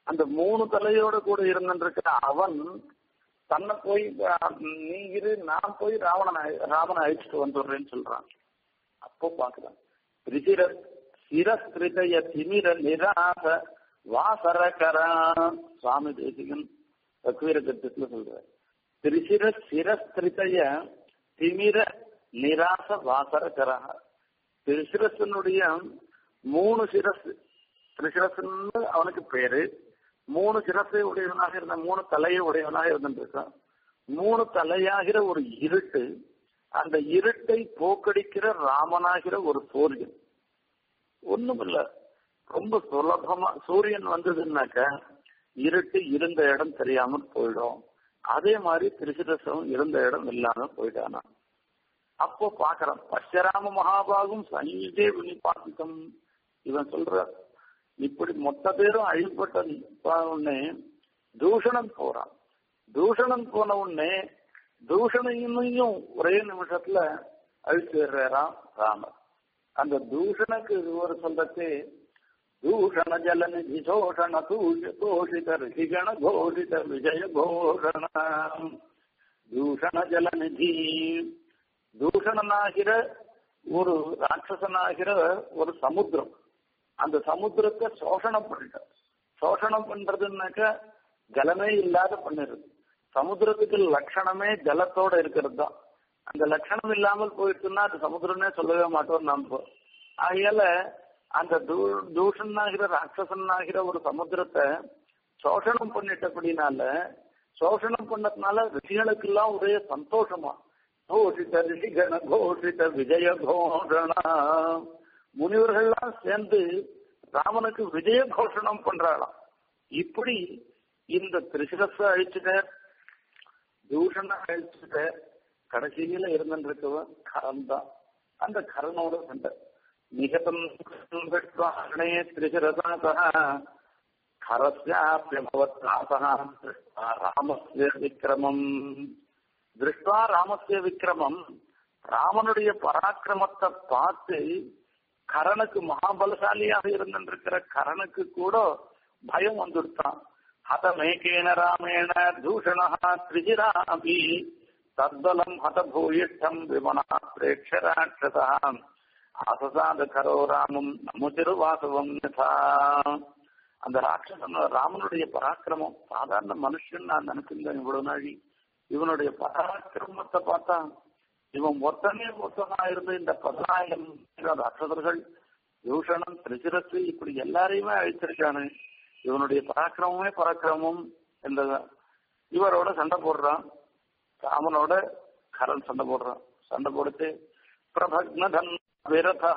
அந்த மூணு தலையோட கூட இருந்திருக்கிற அவன் தன்னை போய் நீ இரு நான் போய் ராவணனை ராவணனை அழிச்சிட்டு வந்துடுறேன்னு சொல்றான் அப்போ பாக்குறான் திரிசிர சிரஸ்திரிதய திமிர நிராச வாசரகரா சுவாமி தேசிகன் தக்குவீர கட்டத்துல சொல்ற திரிசிர சிரஸ்திரிதய திமிர நிராச வாசரகரா திருசிரசனுடைய மூணு சிரஸ் திருசிரசன்னு அவனுக்கு பேரு மூணு சிரசை உடையவனாக இருந்த மூணு தலையை உடையவனாக இருந்திருக்கான் மூணு தலையாகிற ஒரு இருட்டு அந்த இருட்டை போக்கடிக்கிற ராமனாகிற ஒரு சூரியன் ஒண்ணும் இல்ல ரொம்ப சுலபமா சூரியன் வந்ததுன்னாக்க இருட்டு இருந்த இடம் தெரியாம போயிடும் அதே மாதிரி திருச்சிரசம் இருந்த இடம் இல்லாம போயிட்டானா அப்போ பாக்குறான் பச்சராம மகாபாகும் சஞ்சே வினிபாசிக்கம் இவன் சொல்ற இப்படி மொத்த பேரும் அழிப்பட்ட உடனே தூஷணம் போறான் தூஷணம் போன உடனே தூஷணையும் ஒரே நிமிஷத்துல அழிச்சிடுறாராம் ராமர் அந்த தூஷணுக்கு ஒரு சொல்றது தூஷண ஜலநிதி சோஷண தூஷ தோஷித ரிஷிகண கோஷித விஜய கோஷண தூஷண ஜலநிதி தூஷணனாகிற ஒரு ராட்சசனாகிற ஒரு சமுத்திரம் அந்த சமுத்திரத்தை சோஷணம் பண்ணிட்டார் சோஷணம் பண்றதுன்னாக்க ஜலமே இல்லாத பண்ணிருது சமுத்திரத்துக்கு லட்சணமே ஜலத்தோட இருக்கிறது தான் அந்த லட்சணம் இல்லாமல் போயிடுச்சுன்னா அது சமுத்திரம்னே சொல்லவே மாட்டோம் நம்ம ஆகையால அந்த தூஷனாகிற ராட்சசனாகிற ஒரு சமுத்திரத்தை சோஷணம் பண்ணிட்டபடினால சோஷணம் பண்ணதுனால ரிஷிகளுக்கு எல்லாம் ஒரே சந்தோஷமா கோஷித ரிஷிகண கோஷித விஜய கோஷணா முனிவர்கள்லாம் சேர்ந்து ராமனுக்கு விஜய கோஷணம் பண்றாளாம் இப்படி இந்த திரிசிரஸ அழிச்சுட்ட தூஷண அழிச்சுட்ட கடைசியில இருந்திருக்கவன் கரம் தான் அந்த கரனோட சண்டை நிகதம் கிருஷ்ணே திரிசிரசாசா கரஸ்யாபியபவத்ராசா ராமஸ்ய விக்கிரமம் திருஷ்டா ராமஸ்ய விக்கிரமம் ராமனுடைய பராக்கிரமத்தை பார்த்து கரனுக்கு மகாபலசாலியாக இருந்திருக்கிற கரனுக்கு கூட பயம் வந்துடுத்தான் ஹதமேகேன ராமேண தூஷணா திரிஜிராபி தத்பலம் ஹதபூயிஷ்டம் விமனா பிரேட்சராட்சதா அசசாத கரோ ராமம் நமுதிரு வாசவம் யதா அந்த ராட்சசன் ராமனுடைய பராக்கிரமம் சாதாரண மனுஷன் நான் நினைச்சிருந்தேன் இவ்வளவு நாழி இவனுடைய பராக்கிரமத்தை பார்த்தா இவன் மொத்தமே மொத்தமா இருந்து இந்த பதினாயிரம் ராட்சசர்கள் யூஷணம் திரிசிரத்து இப்படி எல்லாரையுமே அழிச்சிருக்கானு இவனுடைய பராக்கிரமமே பராக்கிரமம் என்பது இவரோட சண்டை போடுறான் ராமனோட கரன் சண்டை போடுறான் சண்டை போடுத்து பிரபக்னதன் விரதா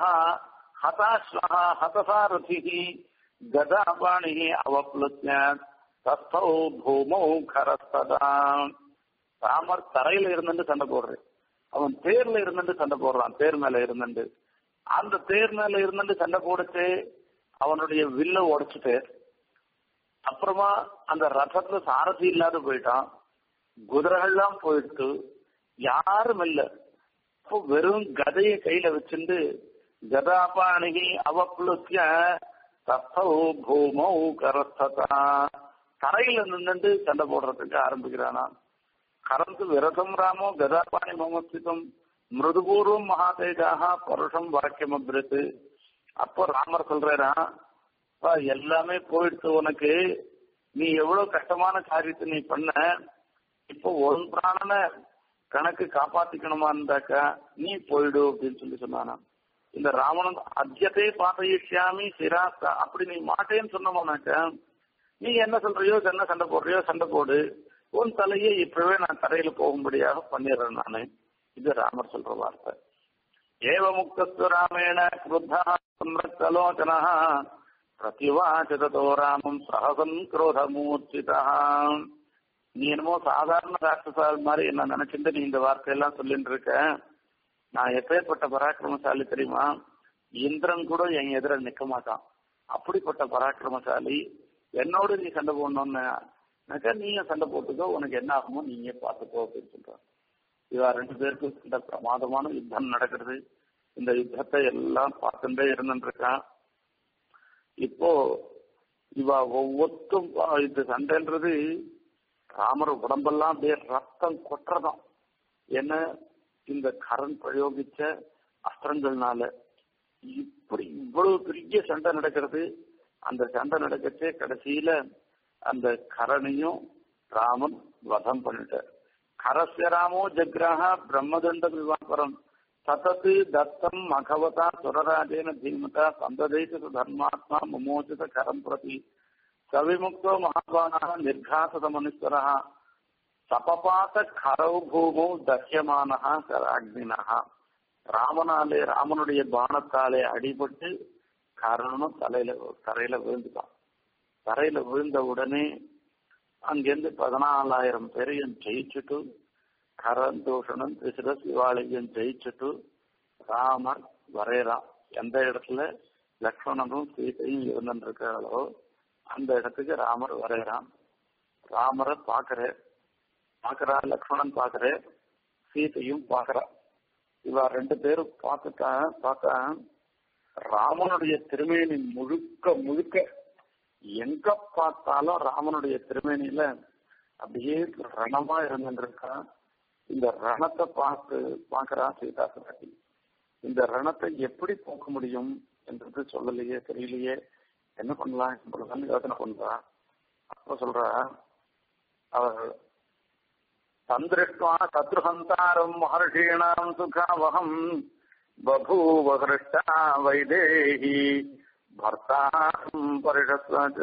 ஹதாஸ்வஹா ஹதசாரதி கதாபாணி அவப்ளுத்ய தஸ்தௌ பூமௌ கரஸ்ததா ராமர் தரையில இருந்துட்டு சண்டை போடுறேன் அவன் தேர்ல இருந்துட்டு சண்டை போடுறான் தேர் மேல இருந்துட்டு அந்த தேர் மேல இருந்துட்டு சண்டை போடுச்சு அவனுடைய வில்ல உடைச்சிட்டு அப்புறமா அந்த ரதத்துல சாரதி இல்லாத போயிட்டான் குதிரைகள்லாம் போயிட்டு யாரும் இல்ல அப்போ வெறும் கதையை கையில வச்சுட்டு கதாபாணிகி அவப்புளுக்கிய தத்தௌ பூமௌ கரஸ்ததா தரையில நின்றுட்டு சண்டை போடுறதுக்கு ஆரம்பிக்கிறானா கரந்து விரதம் ராமோ கதாபாணி மமஸ்திதம் மிருதுபூர்வம் மகாதேஜாக பருஷம் வாக்கியம் அபிரத்து அப்போ ராமர் சொல்றாரா எல்லாமே போயிடுச்சு உனக்கு நீ எவ்வளவு கஷ்டமான காரியத்தை நீ பண்ண இப்போ ஒரு பிராணனை கணக்கு காப்பாத்திக்கணுமா இருந்தாக்கா நீ போயிடு அப்படின்னு சொல்லி சொன்னானா இந்த ராவணன் அத்தியத்தை பாத்தையிஷ்யாமி சிராஸ்தா அப்படி நீ மாட்டேன்னு சொன்னோம்னாக்கா நீ என்ன சொல்றியோ என்ன சண்டை போடுறியோ சண்டை போடு உன் தலையை இப்பவே நான் தரையில போகும்படியாக பண்ணிடுறேன் நானு இது ராமர் சொல்ற வார்த்தை ஏவ முக்தஸ்து ராமேண கிருத்தா சம்ரக்தலோச்சனா பிரதிவாச்சதோ ராமம் சகசன் கிரோதமூர்ச்சிதா நீ என்னமோ சாதாரண ராட்சசால் மாதிரி என்ன நினைச்சிட்டு நீ இந்த வார்த்தையெல்லாம் சொல்லிட்டு இருக்க நான் எப்பேற்பட்ட பராக்கிரமசாலி தெரியுமா இந்திரன் கூட என் எதிர நிக்க மாட்டான் அப்படிப்பட்ட பராக்கிரமசாலி என்னோட நீ சண்டை போடணும்னு நீங்க சண்டை போட்டுக்கோ உனக்கு என்ன ஆகுமோ நீங்க பார்த்துக்கோ அப்படின்னு சொல்றான் இவா ரெண்டு பேருக்கும் இந்த பிரமாதமான யுத்தம் நடக்கிறது இந்த யுத்தத்தை எல்லாம் பார்த்துட்டே இருந்துருக்கான் இப்போ இவ ஒவ்வொருத்தும் இந்த சண்டைன்றது ராமர் உடம்பெல்லாம் அப்படியே ரத்தம் கொட்டுறதாம் ஏன்னா இந்த கரண் பிரயோகிச்ச அஸ்திரங்கள்னால இப்படி இவ்வளவு பெரிய சண்டை நடக்கிறது அந்த சண்டை நடக்கச்சே கடைசியில அந்த கரணையும் ராமன் வதம் பண்ணிட்டார் கரஸ்ய ராமோ ஜக்ரஹ பிரம்மதண்ட விவாபரம் சதத்து தத்தம் மகவதா சுரராஜேன தீமதா சந்ததேச தர்மாத்மா முமோச்சித கரம் பிரதி சவிமுக்தோ மகாபானா நிர்காசத மனுஸ்வர சபபாத கரவு பூமோ தஹ்யமானஹா அக்னினஹா ராமனாலே ராமனுடைய பானத்தாலே அடிபட்டு கரணம் தலையில தரையில விழுந்துட்டான் தரையில விழுந்த உடனே அங்கிருந்து பதினாலாயிரம் பேரையும் ஜெயிச்சுட்டு கரந்தூஷணம் திசிர சிவாலயம் ஜெயிச்சுட்டு ராமர் வரையறான் எந்த இடத்துல லக்ஷ்மணனும் சீதையும் இருந்துருக்காளோ அந்த இடத்துக்கு ராமர் வரையறான் ராமரை பாக்குற பாக்குறா லக்ஷ்மணன் பாக்குற சீதையும் பாக்குறா இவ ரெண்டு பேரும் பார்த்துட்டா பார்த்தா ராமனுடைய திருமேனி முழுக்க முழுக்க எங்க பார்த்தாலும் ராமனுடைய திருமேனியில அப்படியே ரணமா இருந்துருக்கா இந்த ரணத்தை பார்த்து பார்க்கிறா சீதா பிராட்டி இந்த ரணத்தை எப்படி போக்க முடியும் என்றது சொல்லலையே தெரியலையே என்ன பண்ணலாம் இப்படிதான் யோசனை பண்றா அப்ப சொல்றா அவர் தந்திருஷ்டுவா சத்ருஹந்தாரம் மகர்ஷீணாம் சுகாவகம் பபூவ ஹிருஷ்டா வைதேகி भर्तारं परिषत्वात्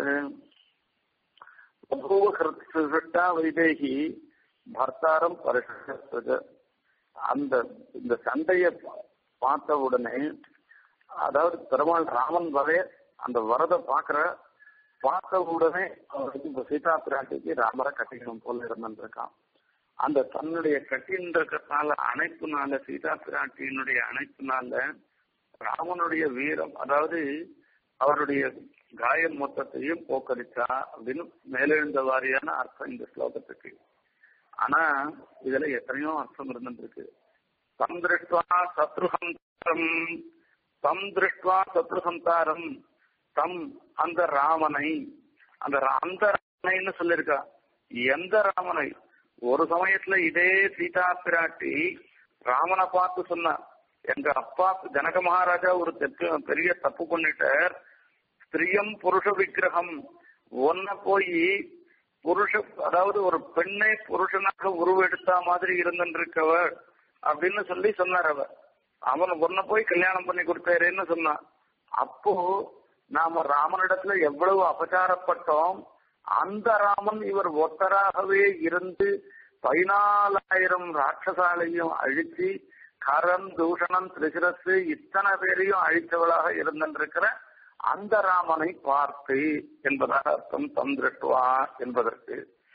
बभूव ஹிருஷ்டா வைதேகி பர்த்தாரம் பரிஷத்து அந்த இந்த சண்டைய பார்த்த உடனே அதாவது பெருமாள் ராமன் வர அந்த வரத பாக்குற பார்த்த உடனே அவருக்கு இப்ப சீதா பிராட்டிக்கு ராமரை கட்டிக்கணும் போல இருந்திருக்கான் அந்த தன்னுடைய கட்டின்றதுனால அணைப்புனால சீதா பிராட்டியினுடைய அணைப்புனால ராமனுடைய வீரம் அதாவது அவருடைய காயம் மொத்தத்தையும் போக்கடிச்சா அப்படின்னு மேலெழுந்த வாரியான அர்த்தம் இந்த ஸ்லோகத்துக்கு ஆனா இதுல எத்தனையோ அர்த்தம் இருந்துருக்கு தம் திருஷ்டுவா சத்ருஹந்தாரம் தம் திருஷ்டுவா சத்ருஹந்தாரம் தம் அந்த ராமனை அந்த அந்த ராமனைன்னு சொல்லியிருக்கா எந்த ராமனை ஒரு சமயத்துல இதே சீதா பிராட்டி ராமனை பார்த்து சொன்னா எங்க அப்பா ஜனக மகாராஜா ஒரு தெற்கு பெரிய தப்பு பண்ணிட்டார் ஸ்திரியம் புருஷ விக்கிரகம் ஒன்ன போய் புருஷ அதாவது ஒரு பெண்ணை புருஷனாக உருவெடுத்தா மாதிரி இருந்திருக்கவர் அப்படின்னு சொல்லி சொன்னார் அவர் அவன் ஒன்ன போய் கல்யாணம் பண்ணி கொடுத்தாருன்னு சொன்னான் அப்போ நாம ராமனிடத்துல எவ்வளவு அபச்சாரப்பட்டோம் அந்த ராமன் இவர் ஒத்தராகவே இருந்து பதினாலாயிரம் ராட்சசாலையும் அழிச்சு கரம் தூஷணம் திரிசிரசு இத்தனை பேரையும் அழித்தவளாக இருந்திருக்கிற அந்த ராமனை பார்த்து என்பதாக அர்த்தம் தந்திருஷ்டுவா என்பதற்கு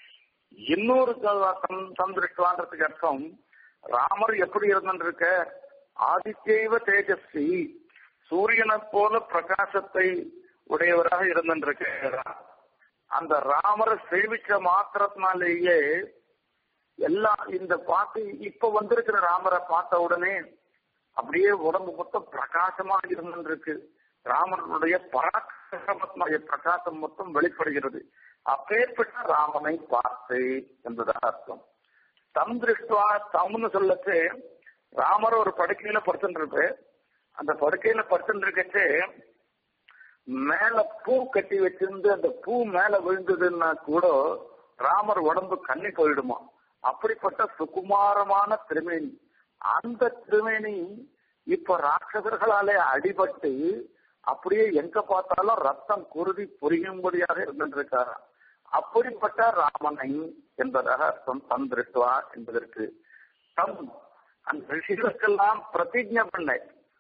இன்னொரு தம் தந்திருஷ்டுவான்றதுக்கு அர்த்தம் ராமர் எப்படி இருந்திருக்க ஆதித்யவ தேஜஸ்வி சூரியனை போல பிரகாசத்தை உடையவராக இருந்திருக்க அந்த ராமரை சேவிச்ச மாத்திரத்தினாலேயே எல்லாம் இந்த பாட்டு இப்ப வந்திருக்கிற ராமரை பார்த்த உடனே அப்படியே உடம்பு மொத்தம் பிரகாசமா இருந்திருக்கு ராமனுடைய பராக்கிரமத்தினுடைய பிரகாசம் மொத்தம் வெளிப்படுகிறது அப்பேற்பட்ட ராமனை பார்த்து என்பதாக அர்த்தம் தம் திருஷ்டுவா தம்னு சொல்லச்சு ராமர் ஒரு படுக்கையில படுத்துட்டு அந்த படுக்கையில படுத்துட்டு இருக்கச்சு மேல பூ கட்டி வச்சிருந்து அந்த பூ மேல விழுந்ததுன்னா கூட ராமர் உடம்பு கண்ணி போயிடுமா அப்படிப்பட்ட சுகுமாரமான திருமேனி அந்த திருமேனி இப்ப ராட்சசர்களாலே அடிபட்டு அப்படியே எங்க பார்த்தாலும் ரத்தம் குருதி புரியும்படியாக இருந்திருக்காரா அப்படிப்பட்ட ராமனை என்பதாக அர்த்தம் தந்திருட்டுவா என்பதற்கு தம் அந்த ரிஷிகளுக்கெல்லாம் பிரதிஜை பண்ண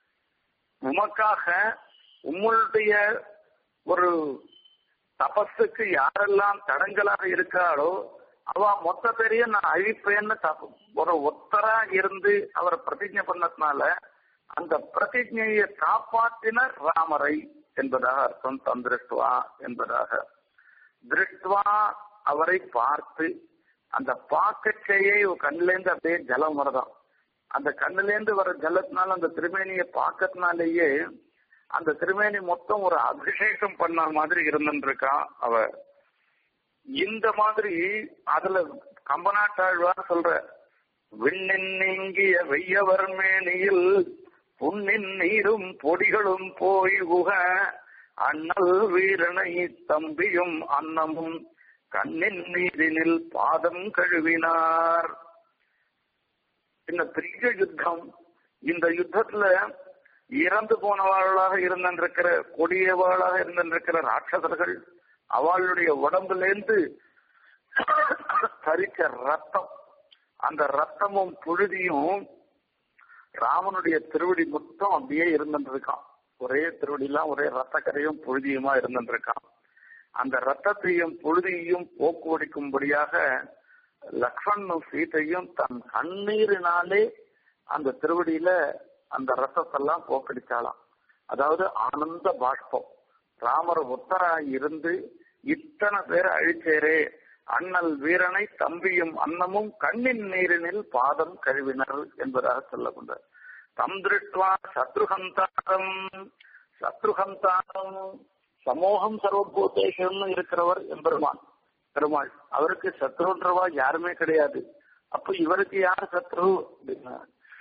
உமக்காக உங்களுடைய ஒரு தபஸுக்கு யாரெல்லாம் தடங்களாக இருக்காளோ அவ மொத்த பேரையும் நான் அழிப்பேன்னு ஒரு ஒத்தரா இருந்து அவரை பிரதிஜை பண்ணதுனால அந்த பிரதிஜையை காப்பாற்றினர் ராமரை என்பதாக அர்த்தம் தந்திருஷ்டுவா என்பதாக திருஷ்டுவா அவரை பார்த்து அந்த பாக்கச்சையை கண்ணிலேருந்து அப்படியே ஜலம் வருதாம் அந்த கண்ணிலேருந்து வர ஜலத்தினால அந்த திருமேனியை பார்க்கறதுனாலேயே அந்த திருமேனி மொத்தம் ஒரு அபிஷேகம் பண்ண மாதிரி இருந்துருக்கான் அவ இந்த மாதிரி அதுல கம்பநாட்டாழ்வார் சொல்ற விண்ணின் நீங்கிய வெய்யவர் மேனியில் புண்ணின் நீரும் பொடிகளும் போய் உக அண்ணல் வீரனை தம்பியும் அன்னமும் கண்ணின் நீரினில் பாதம் கழுவினார் இந்த பெரிய யுத்தம் இந்த யுத்தத்துல இறந்து போனவாளாக இருந்திருக்கிற கொடியவாளாக இருந்திருக்கிற ராட்சசர்கள் அவளுடைய உடம்புலேருந்து தரிச்ச ரத்தம் அந்த ரத்தமும் புழுதியும் ராமனுடைய திருவடி மொத்தம் அப்படியே இருந்துருக்கான் ஒரே திருவடிலாம் ஒரே ரத்த கரையும் புழுதியுமா இருந்துருக்கான் அந்த ரத்தத்தையும் புழுதியையும் போக்குவடிக்கும்படியாக லக்ஷ்மணும் சீதையும் தன் கண்ணீரினாலே அந்த திருவடியில அந்த ரத்தத்தெல்லாம் போக்கடிச்சாலாம் அதாவது ஆனந்த பாஷ்பம் ராமர் உத்தராய் இருந்து இத்தனை பேர் அழிச்சேரே அண்ணல் வீரனை தம்பியும் அன்னமும் கண்ணின் நீரினில் பாதம் கழுவினர் என்பதாக சொல்லப்பட்டார் தம் திருஷ்டுவா சத்ருஹந்தாரம் சத்ருஹந்தாரம் சமூகம் சர்வபூதேஷம்னு இருக்கிறவர் எம்பெருமான் பெருமாள் அவருக்கு சத்ருன்றவா யாருமே கிடையாது அப்ப இவருக்கு யார் சத்ரு அப்படின்னா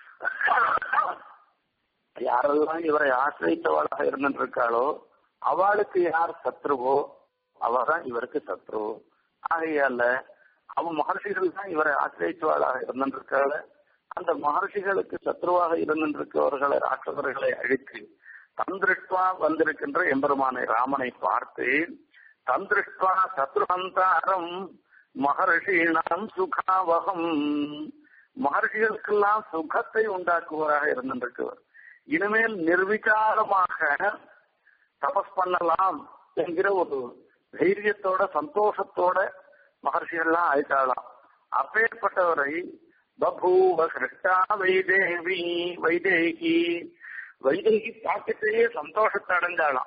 யாரெல்லாம் இவரை ஆசிரியத்தவளாக இருந்திருக்காளோ அவளுக்கு யார் சத்ருவோ அவதான் இவருக்கு சத்ரு ஆகையால அவன் மகர்ஷிகள் தான் இவரை ஆசிரியத்தவளாக இருந்திருக்காள் அந்த மகர்ஷிகளுக்கு சத்ருவாக இருந்திருக்கவர்களை ராட்சசர்களை அழித்து தந்திருஷ்டுவா வந்திருக்கின்ற எம்பெருமானை ராமனை பார்த்து தந்திருஷ்டுவா சத்ருஹந்தாரம் மகர்ஷியினம் சுகாவகம் மகர்ஷிகளுக்கெல்லாம் சுகத்தை உண்டாக்குவராக இருந்திருக்கிறவர் இனிமேல் நிர்விகாரமாக தபஸ் பண்ணலாம் என்கிற ஒரு தைரியத்தோட சந்தோஷத்தோட மகர்ஷிகள்லாம் ஆயிட்டாளாம் அப்பேற்பட்டவரை பபூவ கிருஷ்டா வைதேவி வைதேகி வைதேகி பார்த்துட்டே சந்தோஷத்தை அடைஞ்சாளாம்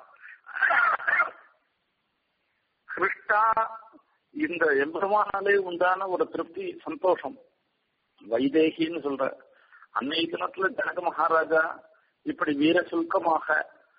கிருஷ்டா இந்த எம்பெருமானாலே உண்டான ஒரு திருப்தி சந்தோஷம் வைதேகின்னு சொல்ற அன்னைய தினத்துல ஜனக மகாராஜா இப்படி வீர சுல்கமாக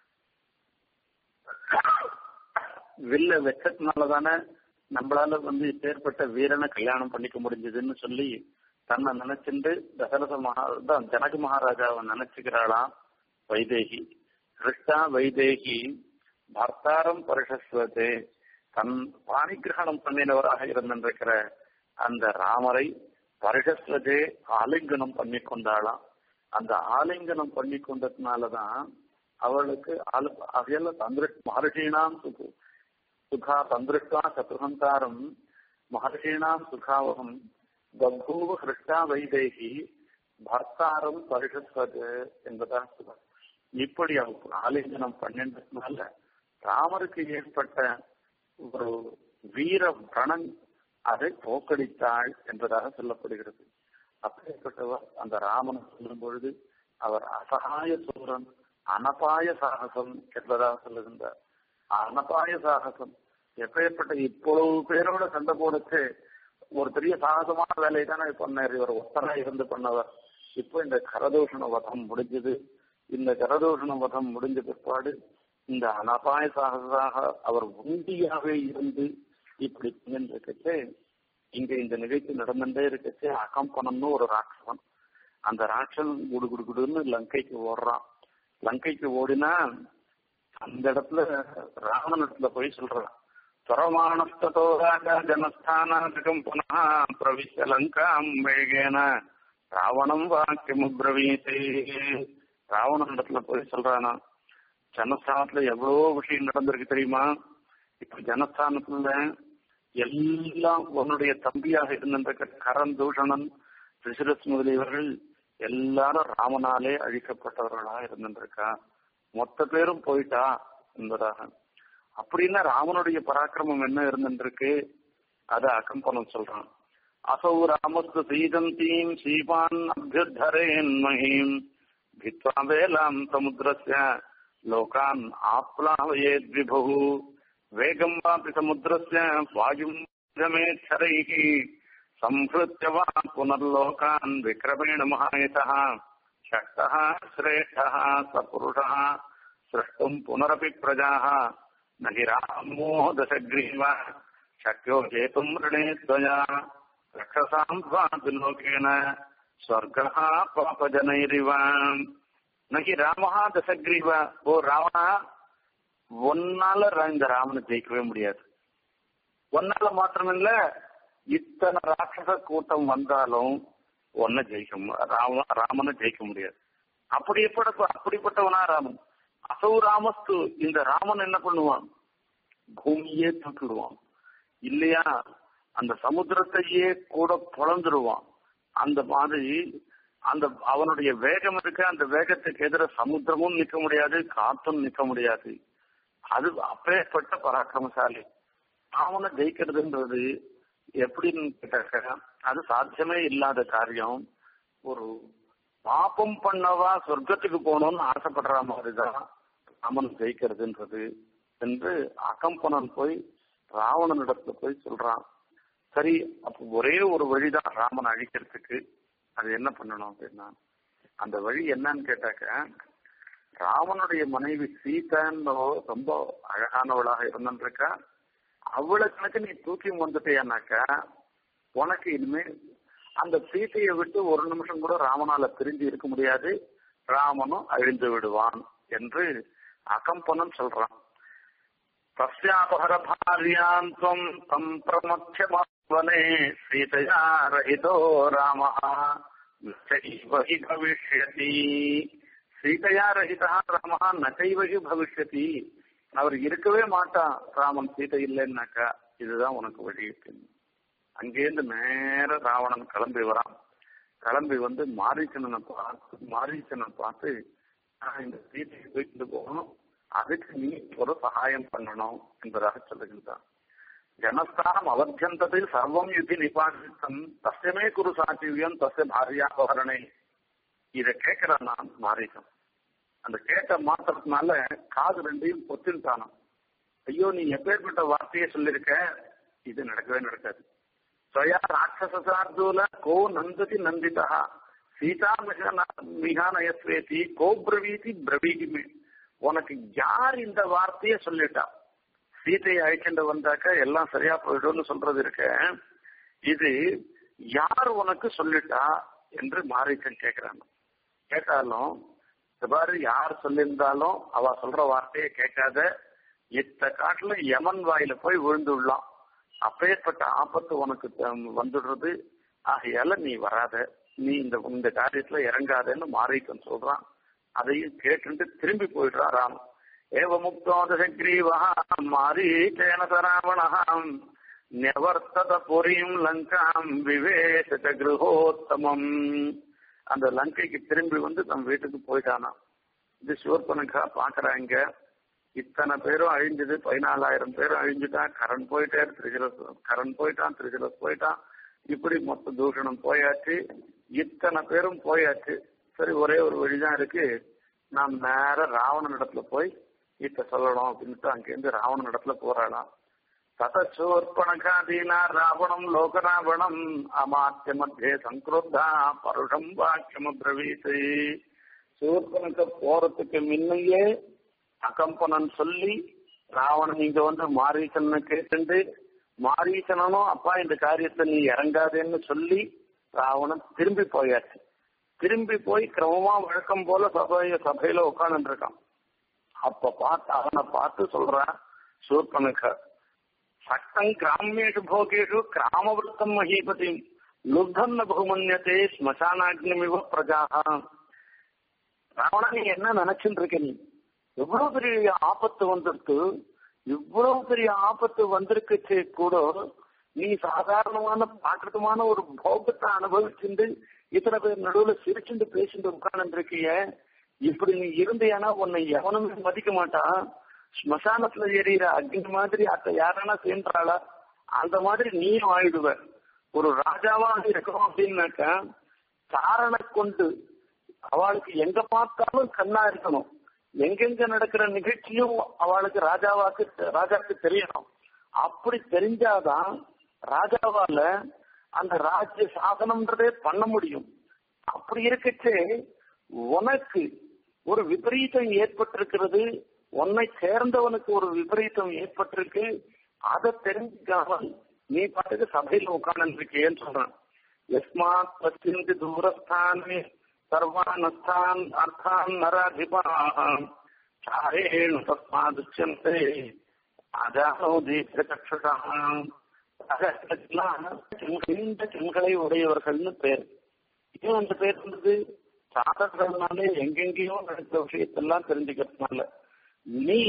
வில்ல வச்சதுனாலதானே நம்மளால வந்து இப்பேற்பட்ட வீரனை கல்யாணம் பண்ணிக்க முடிஞ்சதுன்னு சொல்லி தன்னை நினைச்சுட்டு தசரத மகா ஜனக மகாராஜாவை நினைச்சுக்கிறாளாம் வைதேகி கிருஷ்ணா வைதேகி பர்த்தாரம் பரிஷஸ்வதே தன் பாணிகிரகணம் பண்ணினவராக இருந்திருக்கிற அந்த ராமரை பரிஷஸ்வதே ஆலிங்கனம் பண்ணி கொண்டாளாம் அந்த ஆலிங்கனம் பண்ணி கொண்டதுனாலதான் அவளுக்கு அவையல்ல தந்திருஷ்ட மகர்ஷீனாம் சுகு சுகா தந்திருஷ்டா சத்ருகந்தாரம் மகர்ஷீனாம் சுகாவகம் பபூவ கிருஷ்ணா வைதேகி பர்த்தாரம் பரிஷஸ்வது என்பதாக சொல்றார் இப்படி அவங்க ஆலிங்கனம் பண்ணின்றதுனால ராமருக்கு ஏற்பட்ட ஒரு வீர பிரணன் அதை போக்கடித்தாள் என்பதாக சொல்லப்படுகிறது அப்படிப்பட்டவர் அந்த ராமன் சொல்லும் பொழுது அவர் அசகாய சூரன் அனபாய சாகசம் என்பதாக சொல்லுகின்றார் அனபாய சாகசம் எப்பேற்பட்ட இவ்வளவு பேரோட சண்டை போடுச்சு ஒரு பெரிய சாகசமான வேலையை தானே பண்ணார் இவர் ஒத்தரா இருந்து பண்ணவர் இப்போ இந்த கரதூஷண வதம் முடிஞ்சது இந்த கரதூஷண வதம் முடிஞ்ச பிற்பாடு இந்த அனபாய சாகசாக அவர் உண்டியாவே இருந்து இப்படி இருக்கச்சு இங்க இந்த நிகழ்ச்சி நடந்துட்டே இருக்கச்சு அகம்பனம்னு ஒரு ராட்சசன் அந்த ராட்சன் குடு குடு குடுன்னு லங்கைக்கு ஓடுறான் லங்கைக்கு ஓடினா அந்த இடத்துல ராவணன் இடத்துல போய் சொல்றான் துரமானஸ்தோ ராஜா ஜனஸ்தானாதிகம் புனः பிரவிஷ்ய லங்காம் வேகேன ராவணம் வாக்கியமுப்ரவீதே ராவணன் இடத்துல போய் சொல்றானா ஜனஸ்தானத்துல எவ்வளவோ விஷயம் நடந்திருக்கு தெரியுமா இப்ப ஜனஸ்தானத்துல எல்லாம் உன்னுடைய தம்பியாக இருந்த கரண் தூஷணன் ரிஷிரஸ் முதலியவர்கள் எல்லாரும் ராமனாலே அழிக்கப்பட்டவர்களாக இருந்திருக்கா மொத்த பேரும் போயிட்டா என்பதாக அப்படின்னா ராமனுடைய பராக்கிரமம் என்ன இருந்திருக்கு அத அகம்பனம் சொல்றான் அசௌ ராமஸ்து சீதந்தீம் சீபான் அபியுத்தரேன் மஹீம் भित्वा वेलाम् समुद्रस्य लोकान् आप्लावयेद् विभुः वेगम् वापि समुद्रस्य वायुम् जमेच्छरैः संहृत्य वा पुनर्लोकान् विक्रमेण महायतः शक्तः श्रेष्ठः सपुरुषः சிருஷ்டும் புனரபி பிரஜாக நகி ராமோ தசக்ரீவ சக்யோ ஜேதும் ரிணே துவயா ரக்ஷசாம் துலோகேன ஸ்வர்கா பாபஜனைரிவ நகி ராமஹா தசக்ரீவ ஓ ராவணா ஒன்னால இந்த ராமனை ஜெயிக்கவே முடியாது ஒன்னால மாத்திரமில்ல இத்தனை ராட்சச கூட்டம் வந்தாலும் ஒன்ன ஜெயிக்க ராம ராமனை ஜெயிக்க முடியாது அப்படி எப்பட அப்படிப்பட்டவனா ராமன் அசௌ ராமஸ்து இந்த ராமன் என்ன பண்ணுவான் பூமியே தூக்கிடுவான் இல்லையா அந்த சமுத்திரத்தையே கூட பொழந்துருவான் அந்த மாதிரி அந்த அவனுடைய வேகம் இருக்க அந்த வேகத்துக்கு எதிர சமுத்திரமும் நிக்க முடியாது காத்தும் நிக்க முடியாது அது அப்பேற்பட்ட பராக்கிரமசாலி அவனை ஜெயிக்கிறதுன்றது எப்படின்னு கேட்டாக்க அது சாத்தியமே இல்லாத காரியம் ஒரு பாப்பம் பண்ணவா சொர்க்கத்துக்கு போகணும்னு ஆசைப்படுற மாதிரிதான் ராமன் ஜெயிக்கிறதுன்றது என்று அகம்பனன் போய் ராவணனிடத்துல போய் சொல்றான் சரி அப்ப ஒரே ஒரு வழிதான் ராமன் அழிக்கிறதுக்கு அது என்ன பண்ணணும் அப்படின்னா அந்த வழி என்னன்னு கேட்டாக்க ராமனுடைய மனைவி சீதான்னு ரொம்ப அழகானவளாக இருந்துருக்கா அவளை கணக்கு நீ தூக்கி வந்துட்டியானாக்கா உனக்கு இனிமே அந்த சீத்தையை விட்டு ஒரு நிமிஷம் கூட ராமனால பிரிஞ்சு இருக்க முடியாது ராமனும் அழிந்து விடுவான் என்று அகம்பனம் சொல்றான் தஸ்யாபகர பாரியாந்தம் தம் பிரமத்தியமாவனே சீதையா ரஹிதோ ராம நைவஹி பவிஷ்யதி சீதையா ரஹிதா ராம நகைவகி பவிஷ்யதி அவர் இருக்கவே மாட்டான் ராமன் சீதை இல்லைன்னாக்கா இதுதான் உனக்கு வழி அப்படின்னு அங்கேருந்து நேர ராவணன் கிளம்பி வரான் கிளம்பி வந்து மாரீச்சனனை பார்த்து மாரீச்சனை பார்த்து நான் இந்த சீதையை தூக்கிட்டு போகணும் அதுக்கு நீ ஒரு சகாயம் பண்ணணும் என்பதாக சொல்லுகின்றான் ஜனஸ்தானம் அவத்தியந்தது சர்வம் யுதி நிபாசித்தம் தஸ்யமே குரு சாட்சிவியம் தஸ்ய பாரியாபகரணை இதை கேட்கிறான் நான் மாரீசன் அந்த கேட்ட மாத்திரத்தினால காது ரெண்டையும் பொத்தின்ட்டானான் ஐயோ நீ எப்பேற்பட்ட வார்த்தையை சொல்லிருக்க இது நடக்கவே நடக்காது ஸ்வயா ராட்சசார்தூல கோ நந்ததி நந்திதா சீதா மிக மிகானயஸ்வேதி கோ பிரவீதி பிரவீதி உனக்கு யார் இந்த வார்த்தைய சொல்லிட்டா சீதையை அழைச்சிட்டு வந்தாக்க எல்லாம் சரியா போயிடும்னு சொல்றது இருக்க இது யார் உனக்கு சொல்லிட்டா என்று மாரீச்சன் கேட்கிறாங்க கேட்டாலும் பாரு யார் சொல்லியிருந்தாலும் அவ சொல்ற வார்த்தையை கேட்காத இத்த காட்டுல யமன் வாயில போய் விழுந்துடலாம் அப்பேற்பட்ட ஆபத்து உனக்கு வந்துடுறது ஆகையால நீ வராத நீ இந்த இந்த காரியத்துல இறங்காதன்னு மாரீக்கன் சொல்றான் அதையும் கேட்டு திரும்பி போயிடுறான் ராம் ஏவ முக்தோதகிரீவா மாரீச்சேன சராவணாம் நிவர்த்தத புரியும் லங்காம் விவேச கிரகோத்தமம் அந்த லங்கைக்கு திரும்பி வந்து நம்ம வீட்டுக்கு போயிட்டானா இது சிவப்பனுக்கா பாக்குறாங்க இத்தனை பேரும் அழிஞ்சது பதினாலாயிரம் பேரும் அழிஞ்சுட்டான் கரண் போயிட்டே திருஜலஸ் கரண் போயிட்டான் திருஜலஸ் போயிட்டான் இப்படி மொத்த தூஷணம் போயாச்சு இத்தனை பேரும் போயாச்சு சரி ஒரே ஒரு வழிதான் இருக்கு நாம் நேர ராவணன் இடத்துல போய் இத்த சொல்லணும் அப்படின்ட்டு அங்கேருந்து ராவணன் இடத்துல போறாளாம் ததச்சோர்பணகாதீனா ராவணம் லோகராவணம் அமாத்திய மத்திய சங்கிருத்தா பருஷம் வாக்கியம் பிரவீத்து சூர்பனுக்கு போறதுக்கு முன்னையே அகம்பனன் சொல்லி ராவணன் இங்க வந்து மாரீசனை கேட்டு மாரீசனும் அப்பா இந்த காரியத்தை நீ இறங்காதேன்னு சொல்லி ராவணன் திரும்பி போயாச்சு திரும்பி போய் கிரமமா வழக்கம் போல சபைய சபையில உட்கார்ந்து இருக்கான் அப்ப பார்த்து அவனை பார்த்து சொல்றான் சூர்பனுக்க சக்தம் கிராமியேஷு போகேஷு கிராமவருத்தம் மகீபதி லுப்தம் பகுமன்யத்தே ஸ்மசானாக்னிமிவ பிரஜாக ராவணா நீ என்ன நினைச்சுட்டு இருக்க நீ எவ்வளவு பெரிய ஆபத்து வந்திருக்கு இவ்வளவு பெரிய ஆபத்து வந்திருக்குச்சு கூட நீ சாதாரணமான பாக்கிரதமான ஒரு போகத்தை அனுபவிச்சுட்டு இத்தனை பேர் நடுவுல சிரிச்சுட்டு பேசிட்டு உட்கார்ந்து இருக்கிய இப்படி நீ இருந்தியானா உன்னை எவனுமே மதிக்க மாட்டான் ஸ்மசானத்துல எரியிற அக்னி மாதிரி அத்த யாரானா சேர்ந்தாளா அந்த மாதிரி நீயும் ஆயிடுவ ஒரு ராஜாவாக இருக்கணும் அப்படின்னாக்க காரண கொண்டு அவளுக்கு எங்க பார்த்தாலும் கண்ணா இருக்கணும் எங்கெங்க நடக்கிற நிகழ்ச்சியும் அவளுக்கு ராஜாவாக்கு ராஜாக்கு தெரியணும் அப்படி தெரிஞ்சாதான் ராஜாவால அந்த ராஜ்ய சாசனம்ன்றதே பண்ண முடியும் அப்படி இருக்கச்சே உனக்கு ஒரு விபரீதம் ஏற்பட்டிருக்கிறது உன்னை சேர்ந்தவனுக்கு ஒரு விபரீதம் ஏற்பட்டிருக்கு அதை தெரிஞ்சுக்காமல் நீ பாட்டுக்கு சபையில உட்கார்ந்து இருக்கேன்னு சொல்றான் எஸ்மாத் பசிந்தி தூரஸ்தானே சர்வானஸ்தான் அர்த்தான் நராதிபாம் சாரேணு தஸ்மாதுச்சந்தே அஜானோ தீர்க்கச்சுஷாம் நீண்ட கண்களை உடையவர்கள்னு பேர் ஏன் அந்த பேர் வந்தது சாதகர்கள்னாலே எங்கெங்கேயோ நடக்கிற விஷயத்தெல்லாம் தெரிஞ்சுக்கிறதுனால நீ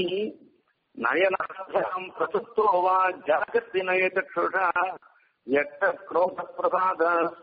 நயனாம் பிரசுத்தோவா ஜாகத்தி நயச்சா எட்ட குரோத பிரசாத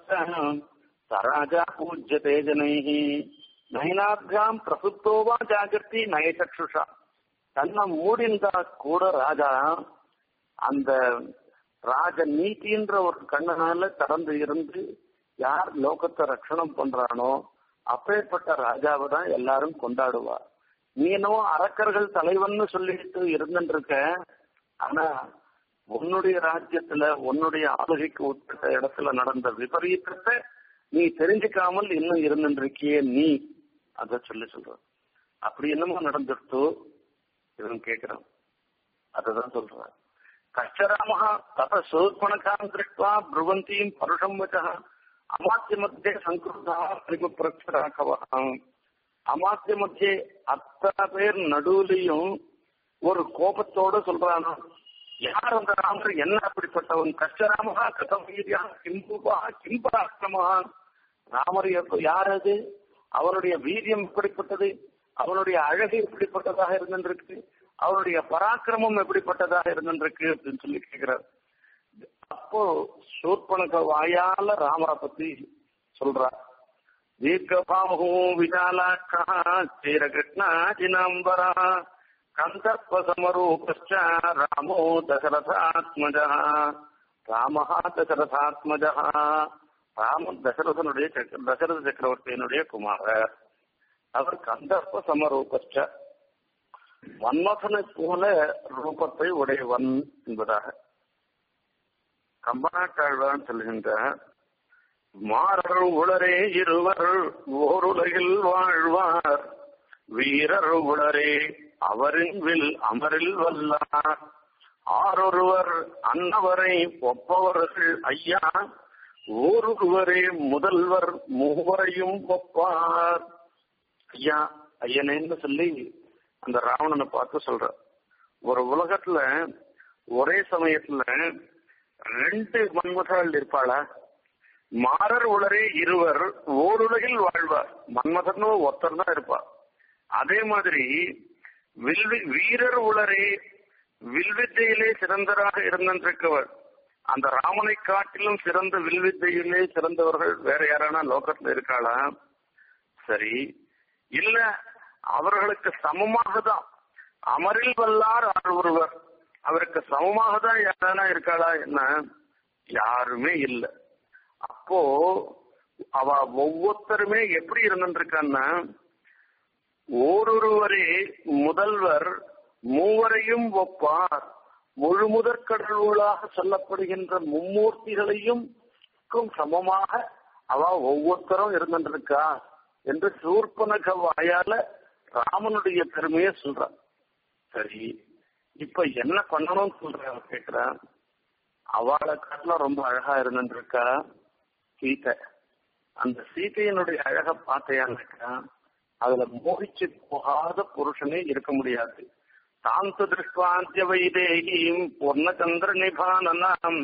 சராஜா பூஜ்யதே ஜனைஹி நயனாபியாம் பிரசுத்தோவா ஜாகத்தி நயச்சக்ஷுஷா கண்ணை மூடிந்தா கூட ராஜா அந்த ராஜ நீதின்ற ஒரு கண்ணனால திறந்து இருந்து யார் லோகத்தை ரட்சணம் பண்றானோ அப்பேற்பட்ட ராஜாவை தான் எல்லாரும் கொண்டாடுவா நீ என்னவோ அரக்கர்கள் தலைவன் சொல்லிட்டு இருந்துருக்க ஆனா உன்னுடைய ராஜ்யத்துல உன்னுடைய ஆளுகைக்கு உட்பட்ட இடத்துல நடந்த விபரீதத்தை நீ தெரிஞ்சுக்காமல் இன்னும் இருந்துருக்கியே நீ அத சொல்லி சொல்ற அப்படி என்னமோ நடந்துடுத்தோ இவன் கேட்கிறான் அததான் சொல்றான் கஷ்டராமஹா தத சோத்மணகாம் திருஷ்டுவா பிருவந்தீம் பருஷம் வச்சா அமாத்திய மத்திய சங்கிருதா பிரச்சராகவம் அமாத்திய மத்திய அத்தனை பேர் நடுவுலையும் ஒரு கோபத்தோட சொல்றானா யார் அந்த ராமர் என்ன அப்படிப்பட்டவன் கஷ்டராமஹா கதம் வீரியா கிம்புபா கிம்பராஷ்டிரமா ராமர் யார் அது அவனுடைய வீரியம் எப்படிப்பட்டது அவனுடைய அழகு எப்படிப்பட்டதாக இருந்திருக்கு அவருடைய பராக்கிரமம் எப்படிப்பட்டதாக இருந்திருக்கு அப்படின்னு சொல்லி கேட்கிறார் அப்போ சூர்பனக வாயால ராமரை பத்தி சொல்றார் தீர்க்கபாமு விசாலாக்கா ஸ்ரீரகிருஷ்ணா ஜினாம்பரா கந்தர்ப்ப சமரூபச்ச ராமோ தசரதாத்மஜ ராமஹா தசரதாத்மஜ ராமன் தசரதனுடைய தசரத சக்கரவர்த்தியினுடைய குமாரர் அவர் கந்தர்ப்ப சமரூபச்ச மன்மதனை போல ரூபத்தை உடையவன் என்பதாக கம்பனாட்டாழ்வான் சொல்கின்ற மாறர் உளரே இருவர் ஓருலகில் வாழ்வார் வீரர் உளரே அவரின் வில் அமரில் வல்லார் ஆரொருவர் அன்னவரை ஒப்பவர்கள் ஐயா ஓரொருவரே முதல்வர் மூவரையும் ஒப்பார் ஐயா ஐயனேன்னு சொல்லி அந்த ராவணனை பார்த்து சொல்ற ஒரு உலகத்துல ஒரே சமயத்துல ரெண்டு மன்மதர்கள் இருப்பாளா மாறர் உலரே இருவர் ஓருலகில் வாழ்வார் மன்மதன்னு ஒருத்தர் தான் இருப்பா அதே மாதிரி வில்வி வீரர் உலரே வில்வித்தையிலே சிறந்தராக இருந்திருக்கவர் அந்த ராமனை காட்டிலும் சிறந்த வில்வித்தையிலே சிறந்தவர்கள் வேற யாரானா லோகத்துல இருக்காளா சரி இல்ல அவர்களுக்கு சமமாக தான் அமரில் வல்லார் ஆள் ஒருவர் அவருக்கு சமமாக தான் யாரானா இருக்காளா என்ன யாருமே இல்லை அப்போ அவ ஒவ்வொருத்தருமே எப்படி இருந்திருக்கான்னா ஓரொருவரே முதல்வர் மூவரையும் ஒப்பார் முழுமுதற் கடவுளாக சொல்லப்படுகின்ற மும்மூர்த்திகளையும் சமமாக அவ ஒவ்வொருத்தரும் இருந்திருக்கா என்று சூர்பனக வாயால ராமனுடைய பெருமையை சொல்றான் சரி இப்ப என்ன பண்ணணும்னு சொல்ற கேக்குறான் அவளை காட்டில ரொம்ப அழகா இருந்துருக்கா சீதை அந்த சீதையினுடைய அழக பார்த்தையானாக்கா அதுல மோகிச்சு போகாத புருஷனே இருக்க முடியாது தாந்த திருஷ்டாந்திய வைதேகியும் பொர்ணச்சந்திர நிபானனாம்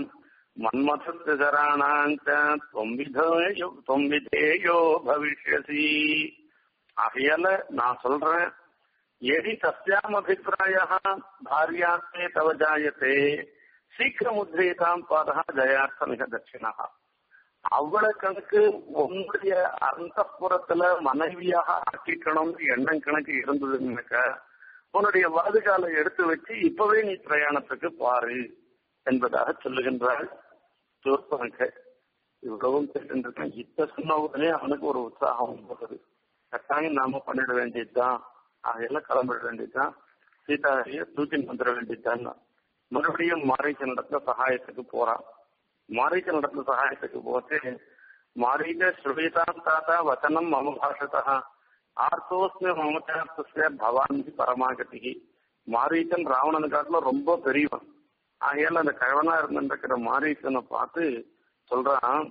மன்மதராணாஞ்ச தொம்பிதேயோ தொம்பிதேயோ பவிஷ்யசி ஆகையால நான் சொல்றேன் எதி தஸ்யாம் அபிப்பிராய பாரியாத்தே தவ ஜாயத்தே சீக்கிரம் உத்ரீதாம் பாதா ஜயார்த்த மிக தட்சிணா அவ்வளவு கணக்கு உன்னுடைய அந்த புறத்துல மனைவியாக ஆக்கிக்கணும்னு எண்ணம் கணக்கு இருந்ததுன்னாக்கா உன்னுடைய வலதுகாலை எடுத்து வச்சு இப்பவே நீ பிரயாணத்துக்கு பாரு என்பதாக சொல்லுகின்றாள் சூர்பனக இவ்வளவும் கேட்டுருக்கேன் இப்ப சொன்ன உடனே அவனுக்கு ஒரு உற்சாகம் போகுது கட்டாயம் நாம பண்ணிட வேண்டியதுதான் அதையெல்லாம் கிளம்பிட வேண்டியதுதான் சீதாவைய தூக்கின்னு வந்துட வேண்டியதுதான் மறுபடியும் மாரீச்ச நடத்துல சகாயத்துக்கு போறான் மாரீச்ச நடத்துல சகாயத்துக்கு போட்டு மாரீச்ச ஸ்ருவீதா தாத்தா வச்சனம் மம பாஷதா ஆர்த்தோஸ்மி மமச்சார்த்தஸ்ய பவான் பரமாகதி மாரீச்சன் ராவணனை காட்டுல ரொம்ப பெரியவன் ஆகையால அந்த கழவனா இருந்திருக்கிற மாரீச்சனை பார்த்து சொல்றான்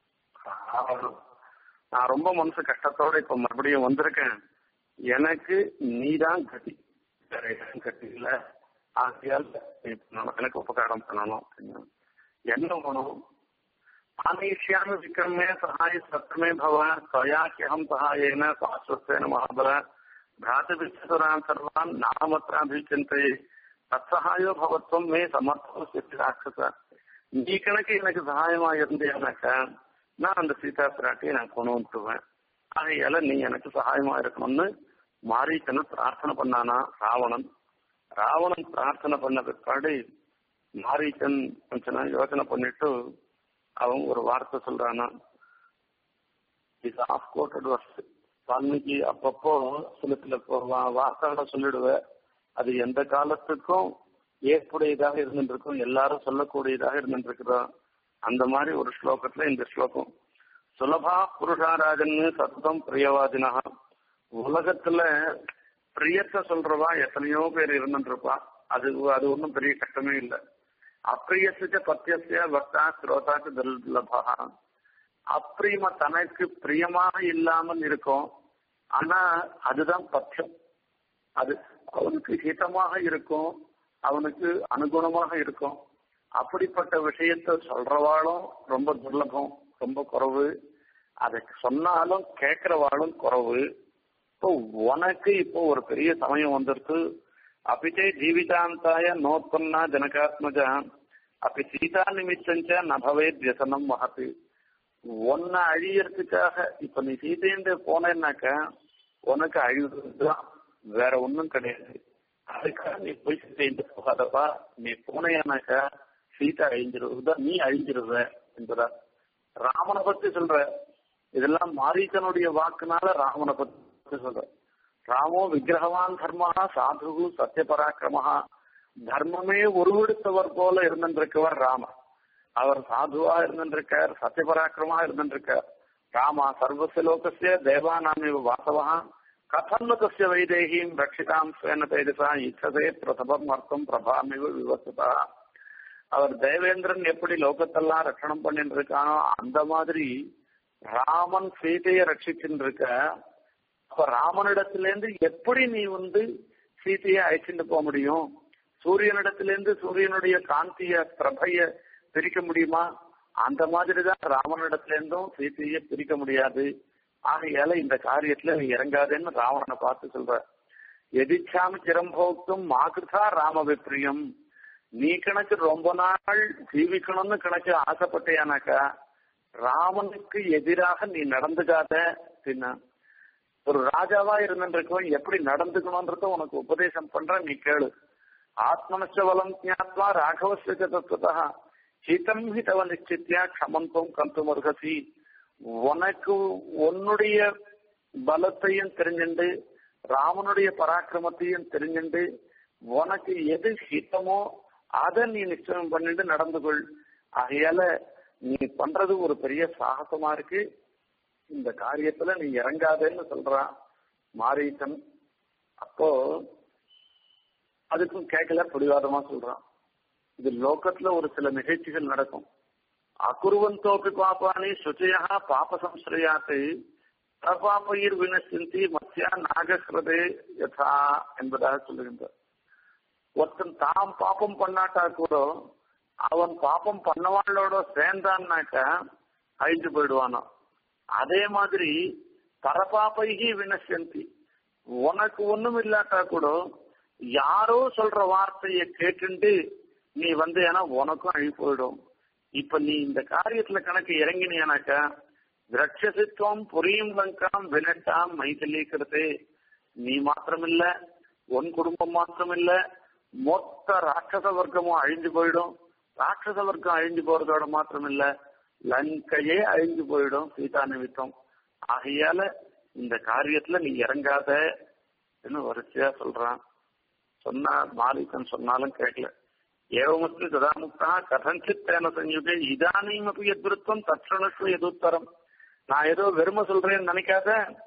நான் ரொம்ப மனசு கஷ்டத்தோட இப்ப மறுபடியும் வந்திருக்கேன் எனக்கு நீதான் கட்டி வேற யாரும் கட்டி இல்ல ஆகையால் எனக்கு உபகாரம் பண்ணணும் அப்படின்னு என்ன பண்ணணும் ஆனேஷ்யாமி விக்ரமே சகாய சத்ரமே பவ त्वयाख्यहं सहायेन स्वाश्वस्तेन महाबल भ्रातृभिक्षुरान् सर्वान् नामत्राभिचिन्तये தற்சகாயோ பவத்துவம் மே சமர்த்தம் சித்தி ராட்சச நீ கணக்கு எனக்கு சகாயமா இருந்தேனாக்கா நான் அந்த சீதா பிராட்டியை நான் கொண்டு வந்துருவேன் ஆகையால நீ எனக்கு சகாயமா இருக்கணும்னு மாரீச்சனை பிரார்த்தனை பண்ணானா ராவணன் ராவணன் பிரார்த்தனை பண்ண பிற்பாடு மாரீச்சன் கொஞ்ச நாள் யோசனை பண்ணிட்டு அவன் ஒரு வார்த்தை சொல்றானா இது ஆஃப் கோட்டட் வர்ஸ் வால்மீகி அப்பப்போ சில சில வார்த்தைகளை சொல்லிடுவேன் அது எந்த காலத்துக்கும் ஏற்புடையதாக இருந்துருக்கும் எல்லாரும் சொல்லக்கூடியதாக இருந்துருக்கிறோம் அந்த மாதிரி ஒரு ஸ்லோகத்துல இந்த ஸ்லோகம் சுலபா புருஷாராஜன் சத்தம் பிரியவாதினா உலகத்துல பிரியத்தை சொல்றவா எத்தனையோ பேர் இருந்துருப்பா அது அது ஒன்றும் பெரிய கஷ்டமே இல்லை அப்பிரியசிச்ச பத்தியசிய பக்தா ஸ்ரோதாக்கு துர்லபா அப்பிரியம தனக்கு பிரியமாக இல்லாமல் இருக்கும் ஆனா அதுதான் பத்தியம் அது அவனுக்கு ஹிதமாக இருக்கும் அவனுக்கு அனுகுணமாக இருக்கும் அப்படிப்பட்ட விஷயத்த சொல்றவாளும் ரொம்ப துர்லபம் ரொம்ப குறைவு அதை சொன்னாலும் கேட்கிறவாளும் குறைவு இப்போ உனக்கு இப்போ ஒரு பெரிய சமயம் வந்துருக்கு அப்பிச்சே ஜீவிதாந்தாய நோத்பன்னா ஜனகாத்மஜா அப்படி சீதா நிமித்தஞ்ச நபவே வியசனம் மகத்து ஒன்ன அழியறதுக்காக இப்ப நீ சீதைண்டு போனேன்னாக்க உனக்கு அழிவுதான் வேற ஒண்ணும் கிடையாது அதுக்காக நீ போய் சீதைண்டு போகாதப்பா நீ போனேனாக்கா சீதா அழிஞ்சிருவதா நீ அழிஞ்சிருவ என்பதா ராமனை பத்தி சொல்ற இதெல்லாம் மாரீசனுடைய வாக்குனால ராமனை பத்தி சொல்ற ராமோ விக்கிரகவான் தர்மா சாது சத்திய பராக்கிரமஹா தர்மமே உருவெடுத்தவர் போல இருந்திருக்கவர் ராமர் அவர் சாதுவா இருந்திருக்கார் சத்தியபராக்கிரமா இருந்திருக்கார் ராமா சர்வசிய லோகசிய தேவானாமிவ வாசவா கதம் தஸ்ய வைதேகிம் ரட்சிதாம் ஸ்வேன தேஜசா இச்சதே பிரசபம் அர்த்தம் பிரபாமிவ விவசுதா அவர் தேவேந்திரன் எப்படி லோகத்தெல்லாம் ரட்சணம் பண்ணிட்டு இருக்கானோ அந்த மாதிரி ராமன் சீதையை ரட்சிச்சுட்டு இருக்க அப்ப ராமனிடத்திலேருந்து எப்படி நீ வந்து சீதையை அழைச்சிட்டு போக முடியும் சூரியனிடத்திலேருந்து சூரியனுடைய காந்திய பிரபைய பிரிக்க முடியுமா அந்த மாதிரிதான் ராவனிடத்திலேருந்தும் சீதையை பிரிக்க முடியாது ஆகையால இந்த காரியத்துல நீ இறங்காதேன்னு ராவணனை பார்த்து சொல்ற எதிச்சாமி சிரம்போக்தும் மாகிருதா ராம விப்ரியம் நீ கணக்கு ரொம்ப நாள் ஜீவிக்கணும்னு கணக்கு ஆசைப்பட்டேனாக்கா ராமனுக்கு எதிராக நீ நடந்துக்காத பின்ன ஒரு ராஜாவா இருந்திருக்கவன் எப்படி நடந்துக்கணும்ன்றத உனக்கு உபதேசம் பண்ற நீ கேளு ஆத்மனச்ச வலம் ஜாத்வா ராகவஸ்ய தத்துவத்தா ஹிதம் ஹிதவ நிச்சித்தியா க்ஷமந்தம் கந்தும் அர்ஹசி உனக்கு உன்னுடைய பலத்தையும் தெரிஞ்சுண்டு ராமனுடைய பராக்கிரமத்தையும் தெரிஞ்சுண்டு உனக்கு எது ஹிதமோ அதை நீ நிச்சயம் பண்ணிட்டு நடந்து கொள் ஆகையால நீ பண்றது ஒரு பெரிய சாகசமா இருக்கு இந்த காரியத்துல நீ இறங்காதேன்னு சொல்றான் மாரீசன் அப்போ அதுக்கும் கேட்கல பிடிவாதமா சொல்றான் இது லோகத்துல ஒரு சில நிகழ்ச்சிகள் நடக்கும் அகுருவந்தோப்பி பாப்பானி சுச்சயா பாப சம்ஸ்ரயாத்து பிரபாப்பயிர் வினசிந்தி மத்தியா நாகஸ்ரதே யதா என்பதாக சொல்லுகின்றார் ஒருத்தன் தாம் பாப்பம் பண்ணாட்டா கூட அவன் பாப்பம் பண்ணவாளோட சேர்ந்தான்னாக்க அழிஞ்சு போயிடுவானோ அதே மாதிரி பரபாப்பைகி வினசந்தி உனக்கு ஒண்ணும் இல்லாட்டா கூட யாரோ சொல்ற வார்த்தையை கேட்டுண்டு நீ வந்து ஏன்னா உனக்கும் அழி போயிடும் இப்ப நீ இந்த காரியத்துல கணக்கு இறங்கினியானாக்கா திரட்சசித்துவம் புரியும் லங்காம் வினட்டாம் மைதிலீக்கிறது நீ மாத்திரமில்ல உன் குடும்பம் மாத்திரமில்ல மொத்த ராட்சச வர்க்கமும் அழிஞ்சு போயிடும் ராட்சச வர்க்கம் அழிஞ்சு போறதோட மாத்திரமில்ல லங்கையே அழிஞ்சு போயிடும் சீதா நிமித்தம் ஆகையால இந்த காரியத்துல நீ இறங்காத வரிசையா சொல்றான் சொன்னா மாலிகன் சொன்னாலும் கேட்கல ஏவமஸ்து ததாமுக்தா கதஞ்சித் தேன சஞ்சுகே இதானியும் அப்படி எதிர்த்தம் தட்சணத்து எதுத்தரம் நான் ஏதோ வெறுமை சொல்றேன்னு நினைக்காத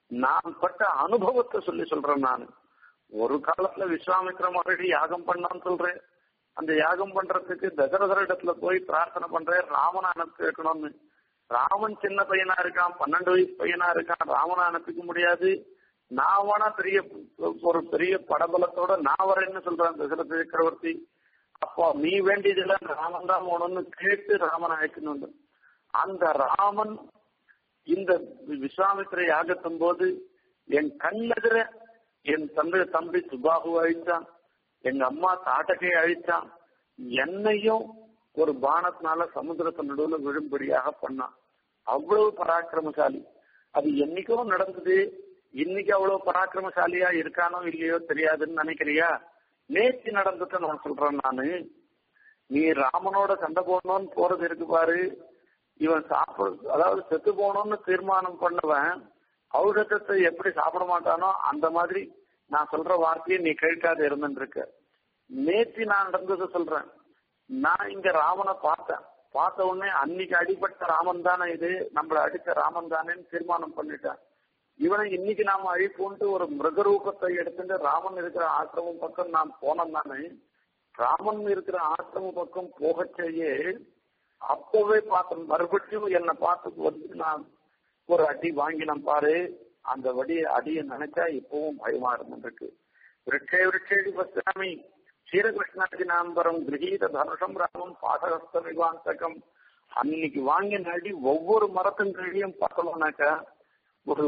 நான் பட்ட அனுபவத்தை சொல்லி சொல்றேன் நான் ஒரு காலத்துல விஸ்வாமித்ர மகடி யாகம் பண்ணான்னு சொல்றேன் அந்த யாகம் பண்றதுக்கு தசரதர் இடத்துல போய் பிரார்த்தனை பண்றேன் ராமனை அனுப்பி வைக்கணும்னு ராமன் சின்ன பையனா இருக்கான் பன்னெண்டு வயசு பையனா இருக்கான் ராமனை அனுப்பிக்க முடியாது நான் வேணா பெரிய ஒரு பெரிய படபலத்தோட நான் வரேன்னு சொல்றேன் தசரத சக்கரவர்த்தி அப்போ நீ வேண்டியதுல ராமன் தான் போகணும்னு கேட்டு ராமன் அழைக்கணும் அந்த ராமன் இந்த விஸ்வாமித்திர யாகத்தும் போது என் கண்ணெதிர என் தம்பி தம்பி சுபாகு அழிச்சான் எங்க அம்மா தாட்டகை அழிச்சான் என்னையும் ஒரு பானத்தினால சமுத்திரத்து நடுவுல விழும்படியாக பண்ணான் அவ்வளவு பராக்கிரமசாலி அது என்னைக்கும் நடந்தது இன்னைக்கு அவ்வளவு பராக்கிரமசாலியா இருக்கானோ இல்லையோ தெரியாதுன்னு நினைக்கிறியா நேற்று நடந்ததை நான் சொல்றேன் நானு நீ ராமனோட சண்டை போடணும்னு போறது இருக்கு பாரு இவன் சாப்பிட அதாவது செத்து போகணும்னு தீர்மானம் பண்ணவன் ஔஷதத்தை எப்படி சாப்பிட மாட்டானோ அந்த மாதிரி நான் சொல்ற வார்த்தையை நீ கேட்காத இருந்துருக்க நேத்தி நான் நடந்ததை சொல்றேன் நான் இங்க ராமனை பார்த்தேன் பார்த்த உடனே அன்னைக்கு அடிபட்ட ராமன் தானே இது நம்மள அடிச்ச ராமன் தானேன்னு தீர்மானம் பண்ணிட்டேன் இவனை இன்னைக்கு நாம அழிப்போன்ட்டு ஒரு மிருகரூபத்தை எடுத்துட்டு ராமன் இருக்கிற ஆசிரமம் பக்கம் நான் போனேன் தானே ராமன் இருக்கிற ஆசிரமம் பக்கம் போகச்சேயே அப்பவே பார்த்தேன் மறுபடியும் என்னை பார்த்து வந்து நான் ஒரு அடி வாங்கினேன் பாரு அந்த வடி அடியை நினைச்சா இப்பவும் பயமா இருந்துருக்கு விரட்சே விரட்சேடி பஸ்தாமி ஸ்ரீரகிருஷ்ணாதி நாம்பரம் கிரகீத தனுஷம் ராமம் பாசகஸ்த விவாந்தகம் அன்னைக்கு வாங்கின அடி ஒவ்வொரு மரத்தின் கீழையும் பார்த்தோம்னாக்கா ஒரு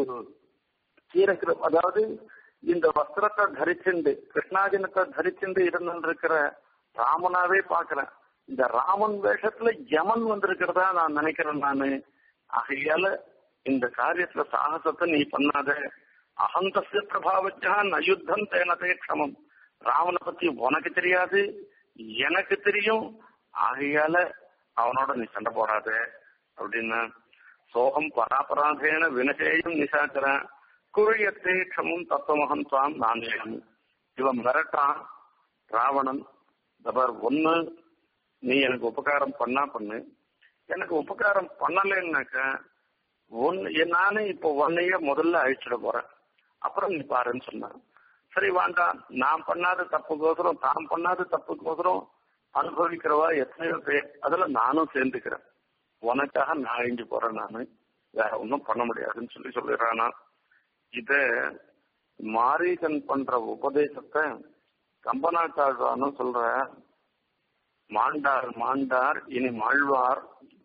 சீரகிர அதாவது இந்த வஸ்திரத்தை தரிச்சுண்டு கிருஷ்ணாஜனத்தை தரிச்சுண்டு இருந்துருக்கிற ராமனாவே பாக்குறேன் இந்த ராமன் வேஷத்துல யமன் வந்திருக்கிறதா நான் நினைக்கிறேன் நானு ஆகையால இந்த காரியத்துல சாகசத்தை நீ பண்ணாத அகந்தசிய பிரபாவஜா நயுத்தம் தேனதே க்ஷமம் ராவனை பத்தி உனக்கு தெரியாது எனக்கு தெரியும் ஆகையால அவனோட நீ சண்டை போடாத அப்படின்னு சோகம் பராபராதேன வினசேயம் நிசாச்சரன் குழியத்தே க்ஷமும் தத்துவமகம் தாம் நானேயம் இவன் மிரட்டான் ராவணன் தபர் ஒன்னு நீ எனக்கு உபகாரம் பண்ணா பண்ணு எனக்கு உபகாரம் பண்ணலைன்னாக்க ஒன்னு நானே இப்போ ஒன்னையே முதல்ல அழிச்சிட போறேன் அப்புறம் நீ பாருன்னு சொன்னான் சரி வேண்டாம் நான் பண்ணாத தப்புக்கோசரம் தான் பண்ணாத தப்புக்கோசரம் அனுபவிக்கிறவா எத்தனையோ பேர் அதுல நானும் சேர்ந்துக்கிறேன் உனக்காக நான் அழிஞ்சு போறேன் நானு வேற ஒன்றும் பண்ண முடியாதுன்னு சொல்லி சொல்லிடுறானா இத மாரீகன் பண்ற உபதேசத்தை கம்பநாட்டாழ்வான்னு சொல்ற மாண்டார் மாண்டார் இனி மாழ்வார்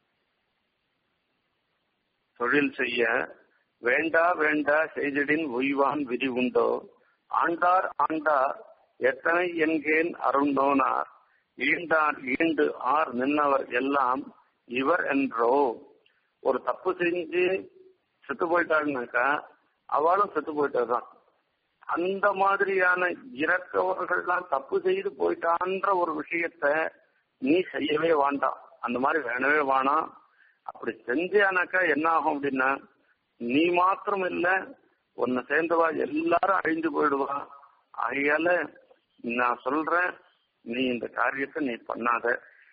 தொழில் செய்ய வேண்டா வேண்டா செய்திடின் உய்வான் விதி உண்டோ ஆண்டார் ஆண்டார் எத்தனை என்கேன் அருண்டோனார் ஈண்டார் ஈண்டு ஆர் நின்னவர் எல்லாம் இவர் என்றோ ஒரு தப்பு செஞ்சு செத்து போயிட்டாங்கனாக்கா அவளும் செத்து போயிட்டதுதான் அந்த மாதிரியான இறக்கவர்கள்லாம் தப்பு செய்து போயிட்டான்ற ஒரு விஷயத்த நீ செய்யவே வேண்டாம் அந்த மாதிரி வேணவே வேணாம் அப்படி செஞ்சானாக்கா என்ன ஆகும் அப்படின்னா நீ மாத்திரம் இல்ல உன்னை சேர்ந்தவா எல்லாரும் அழிஞ்சு போயிடுவா ஆகையால நான் சொல்றேன் நீ இந்த காரியத்தை நீ பண்ணாத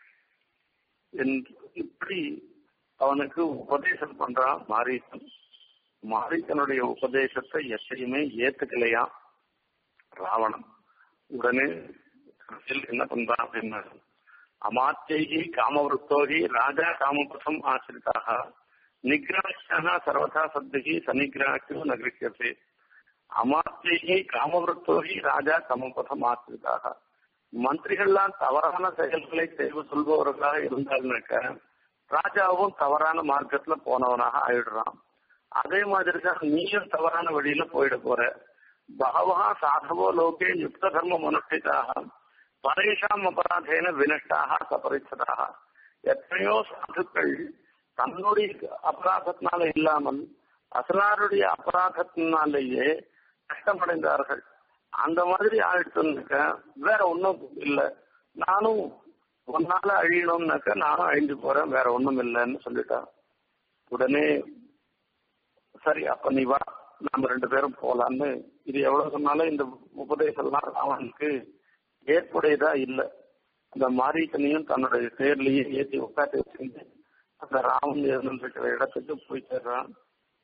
இப்படி அவனுக்கு உபதேசம் பண்றான் மாரீசன் மாரீசனுடைய உபதேசத்தை எப்பயுமே ஏத்துக்கலையா ராவணன் உடனே என்ன பண்றான் அப்படின்னா அமாத்தியை காமவருத்தோகி ராஜா காமபதம் ஆசிரிதாக நிகிராட்சா சர்வதா சப்தகி சனிகிராட்சியோ நகிருக்கியதே அமாத்தியை காமவருத்தோகி ராஜா காமபதம் ஆசிரிதாக மந்திரிகள்லாம் தவறான செயல்களை செய்து சொல்பவர்களாக இருந்தாருனாக்க ராஜாவும் தவறான மார்க்கத்துல போனவனாக ஆயிடுறான் அதே மாதிரி தான் நீயும் தவறான வழியில போயிட போற பகவா சாதவோ லோகே யுக்த தர்மம் அனுஷ்டிதாக பரேஷாம் அபராதேன வினஷ்டாக சபரிச்சதாக எத்தனையோ சாதுக்கள் தன்னுடைய அபராதத்தினால இல்லாமல் அசலாருடைய அபராதத்தினாலேயே கஷ்டமடைந்தார்கள் அந்த மாதிரி ஆயிடுச்சுனாக்க வேற ஒன்றும் இல்லை நானும் ஒன்னால அழியணும்னாக்க நானும் அழிஞ்சு போறேன் வேற ஒண்ணும் இல்லைன்னு சொல்லிட்டான் உடனே சரி அப்ப நீ வா நம்ம ரெண்டு பேரும் போலான்னு இது எவ்வளவு சொன்னாலும் இந்த உபதேசம்லாம் ராவனுக்கு ஏற்புடையதா இல்லை அந்த மாரீசனையும் தன்னுடைய தேர்லயே ஏற்றி உட்காந்து வச்சுட்டு அந்த ராமன் இருந்துருக்கிற இடத்துக்கு போய் சேர்றான்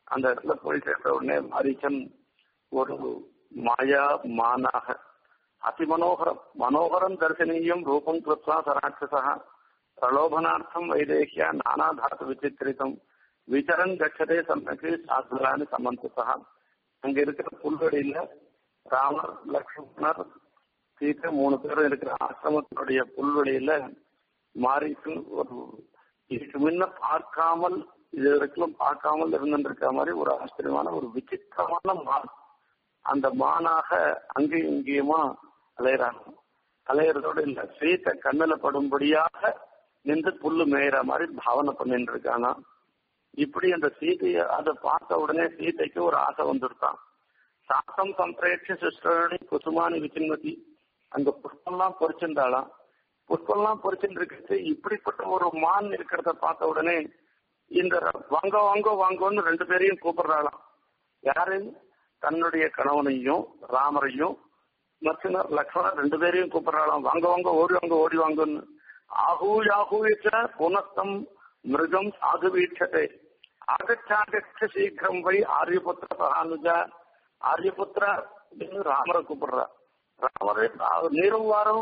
அந்த இடத்துல போய் சேர்த்த உடனே மாரீச்சன் ஒரு மாயா மானாக அதி மனோகரம் மனோகரம் தர்சனீயம் ரூபம் கிருத்வா சராட்சசா பிரலோபனார்த்தம் வைதேகியா நானாதாத்து விசித்திரிதம் விசரன் கட்சதே சம்மக்கு சாஸ்திரானி சமந்ததா அங்க இருக்கிற புல்வெளியில ராமர் லக்ஷ்மணர் சீத்தை மூணு பேரும் இருக்கிற ஆசிரமத்தினுடைய புல்வெளியில மாறிட்டு ஒரு இதுக்கு முன்ன பார்க்காமல் இது வரைக்கும் பார்க்காமல் இருந்திருக்க மாதிரி ஒரு ஆச்சரியமான ஒரு விசித்திரமான மான் அந்த மானாக அங்கேயும் இங்கேயுமா அலையிறாங்க அலையிறதோட இல்ல சீத்தை கண்ணுல படும்படியாக நின்று புல்லு மேயிற மாதிரி பாவனை பண்ணிட்டு இருக்கானா இப்படி அந்த சீதைய அதை பார்த்த உடனே சீதைக்கு ஒரு ஆசை வந்துருக்கான் சாத்தம் சம்பிரேட்ச சிஸ்டரணி குசுமானி விச்சின்மதி அங்க புஷ்பம்லாம் பொறிச்சிருந்தாளாம் புஷ்பம்லாம் பொறிச்சுட்டு இருக்கிறது இப்படிப்பட்ட ஒரு மான் இருக்கிறத பார்த்த உடனே இந்த வாங்க வாங்க வாங்கன்னு ரெண்டு பேரையும் கூப்பிடுறாளாம் யாரு தன்னுடைய கணவனையும் ராமரையும் மற்றும் லக்ஷ்மணர் ரெண்டு பேரையும் கூப்பிடுறாளாம் வாங்க வாங்க ஓடி வாங்க ஓடி வாங்கன்னு ஆஹூ யாஹூச்ச புனஸ்தம் மிருகம் சாது வீட்சத்தை ஆகச்சாகச்ச சீக்கிரம் வை ஆரியபுத்திர சகானுஜா ஆரியபுத்திர அப்படின்னு ராமரை கூப்பிடுறா ராமரே நீரும் வாரம்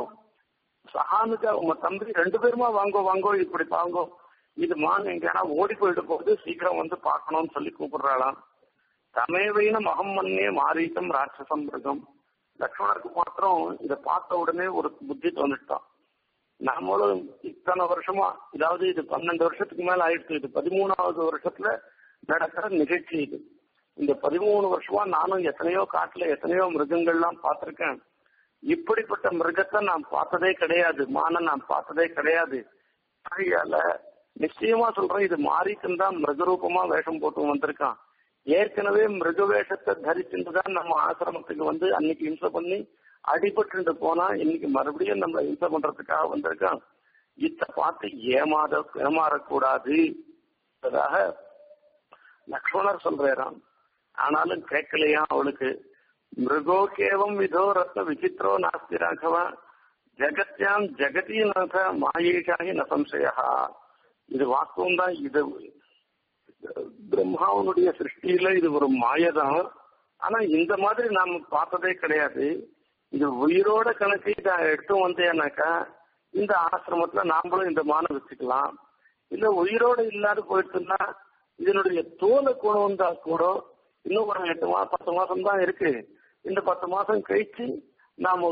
சகானுஜா உங்க தம்பி ரெண்டு பேருமா வாங்கோ வாங்கோ இப்படி வாங்கோ இது மான் எங்கேனா ஓடி போயிட்டு போகுது சீக்கிரம் வந்து பார்க்கணும்னு சொல்லி கூப்பிடுறாளாம் தமேவைன மகம் மண்ணே மாரீசம் ராட்சசம் மிருகம் லக்ஷ்மணருக்கு மாத்திரம் இதை பார்த்த உடனே ஒரு புத்தி தோணிட்டான் நம்மளும் இத்தனை வருஷமா இதாவது இது பன்னெண்டு வருஷத்துக்கு மேல ஆயிடுச்சு இது பதிமூணாவது வருஷத்துல நடக்கிற நிகழ்ச்சி இது இந்த பதிமூணு வருஷமா நானும் எத்தனையோ காட்டுல எத்தனையோ மிருகங்கள்லாம் பார்த்திருக்கேன் இப்படிப்பட்ட மிருகத்தை நான் பார்த்ததே கிடையாது மான நான் பார்த்ததே கிடையாது ஆகையால நிச்சயமா சொல்றேன் இது மாறிக்குன்னு தான் மிருகரூபமா வேஷம் போட்டு வந்திருக்கான் ஏற்கனவே மிருக வேஷத்தை தரிச்சுட்டு தான் நம்ம ஆசிரமத்துக்கு வந்து அன்னைக்கு இம்சை பண்ணி அடிபட்டு போனா இன்னைக்கு மறுபடியும் நம்மள இம்சை பண்றதுக்காக வந்திருக்கான் இத பார்த்து ஏமாத ஏமாறக்கூடாது லக்ஷ்மணர் சொல்றாராம் ஆனாலும் கேட்கலையா அவளுக்கு மிருகோகேவம் விதோ ரத்ன விசித்திரோ நாஸ்தி ராഘவ ஜகத்யாம் ஜெகதி நாத மாயேஷாகி ந சம்சயா இது வாஸ்தவம் தான் இது பிரம்மாவனுடைய சிருஷ்டியில இது ஒரு மாயதான் ஆனா இந்த மாதிரி நாம பார்த்ததே கிடையாது இது உயிரோட கணக்கு நான் எடுத்து வந்தேனாக்கா இந்த ஆசிரமத்துல நாமளும் இந்த மானம் வச்சுக்கலாம் இல்ல உயிரோட இல்லாத போயிட்டுன்னா இதனுடைய தோலை கொண்டு வந்தா கூட இன்னும் ஒரு எட்டு மாசம் பத்து மாசம் தான் இருக்கு இந்த பத்து மாசம் கழிச்சு நாம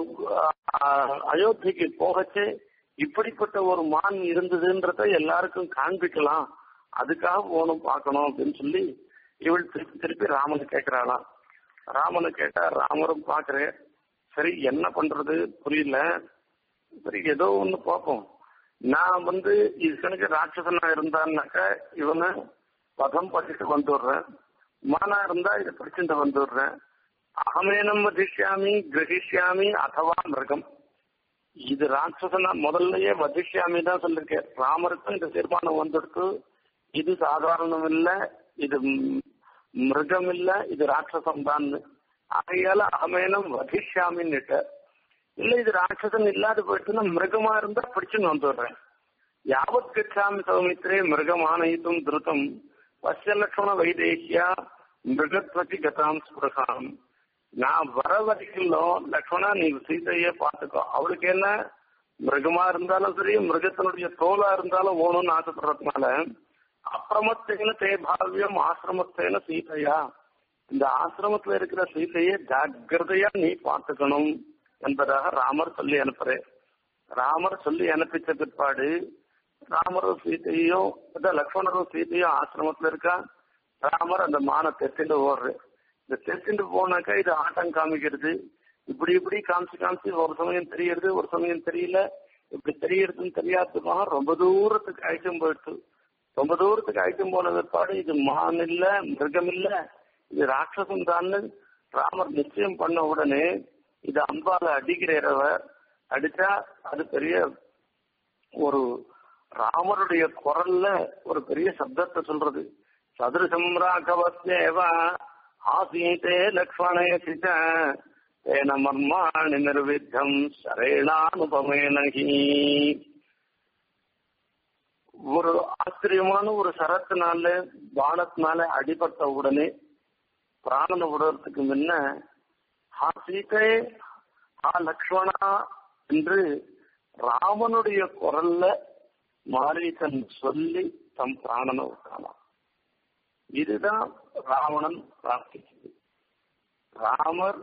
அயோத்திக்கு போகச்சு இப்படிப்பட்ட ஒரு மான் இருந்ததுன்றத எல்லாருக்கும் காண்பிக்கலாம் அதுக்காக போகணும் பார்க்கணும் அப்படின்னு சொல்லி இவள் திருப்பி திருப்பி ராமனை கேட்கிறாளாம் ராமனை கேட்டா ராமரும் பாக்குறேன் சரி என்ன பண்றது புரியல சரி ஏதோ ஒண்ணு பார்ப்போம் நான் வந்து இது கணக்கு ராட்சசனா இருந்தான்னாக்கா இவனை பதம் படிச்சுட்டு வந்துடுறேன் மானா இருந்தா இதை படிச்சுட்டு வந்துடுறேன் அகமேனம் வதிஷ்யாமி கிரகிஷ்யாமி அதவா மிருகம் இது ராட்சசனா முதல்லயே வதிஷ்யாமி தான் சொல்லிருக்கேன் ராமருக்கும் இந்த தீர்மானம் வந்துடுத்து இது சாதாரணம் இல்ல இது மிருகம் இல்ல இது ராட்சசம் தான் ஆகையால அகமேனம் வதிஷ்யாமின்னுட்ட இல்ல இது ராட்சசன் இல்லாத போயிட்டுன்னா மிருகமா இருந்தா பிடிச்சுன்னு வந்துடுறேன் யாவத் கச்சாமி சௌமித்ரே மிருகமானயித்தும் திருத்தம் பசிய லட்சண வைதேகியா மிருகத்வதி கதாம் ஸ்புரகாம் நான் வர வரைக்கும் லக்ஷ்மணா நீ சீதையே பார்த்துக்கோ அவளுக்கு என்ன மிருகமா இருந்தாலும் சரி மிருகத்தினுடைய தோலா இருந்தாலும் ஓணும்னு ஆசைப்படுறதுனால அப்பிரமத்தேன தே பாவியம் ஆசிரமத்தேன சீதையா இந்த ஆசிரமத்துல இருக்கிற சீதையை ஜாகிரதையா நீ பார்த்துக்கணும் என்பதாக ராமர் சொல்லி அனுப்புறேன் ராமர் சொல்லி அனுப்பிச்ச பிற்பாடு ராமரும் சீதையும் லக்ஷ்மணரும் சீதையும் ஆசிரமத்துல இருக்கா ராமர் அந்த மான தெத்திண்டு ஓடுற இந்த தெத்திண்டு போனாக்கா இது ஆட்டம் காமிக்கிறது இப்படி இப்படி காமிச்சு காமிச்சு ஒரு சமயம் தெரியறது ஒரு சமயம் தெரியல இப்படி தெரியறதுன்னு தெரியாததுமாக ரொம்ப தூரத்துக்கு அழைச்சும் போயிடுச்சு ரொம்ப தூரத்துக்கு அழைச்சும் போன பிற்பாடு இது மான் இல்ல மிருகம் இல்ல இது ராட்சசம் தான் ராமர் நிச்சயம் பண்ண உடனே இது அம்பால அடிக்கிறவர் அடிச்சா அது பெரிய ஒரு ராமருடைய குரல்ல ஒரு பெரிய சப்தத்தை சொல்றது சதுரசம் ராகவஸ்யேவ ஆசீதே லக்ஷ்மணேசிச்ச தேன மர்மாணி நிர்வித்தம் சரேணானுபமேனகி ஒரு ஆச்சரியமான ஒரு சரத்தினால பானத்தினால அடிபட்ட உடனே பிராணனை விடுறதுக்கு முன்ன ஹா சீதை ஹா லக்ஷ்மணா என்று ராமனுடைய குரல்ல மாரீசன் சொல்லி தம் பிராணனை விட்டானாம் இதுதான் ராவணன் பிரார்த்திச்சது ராமர்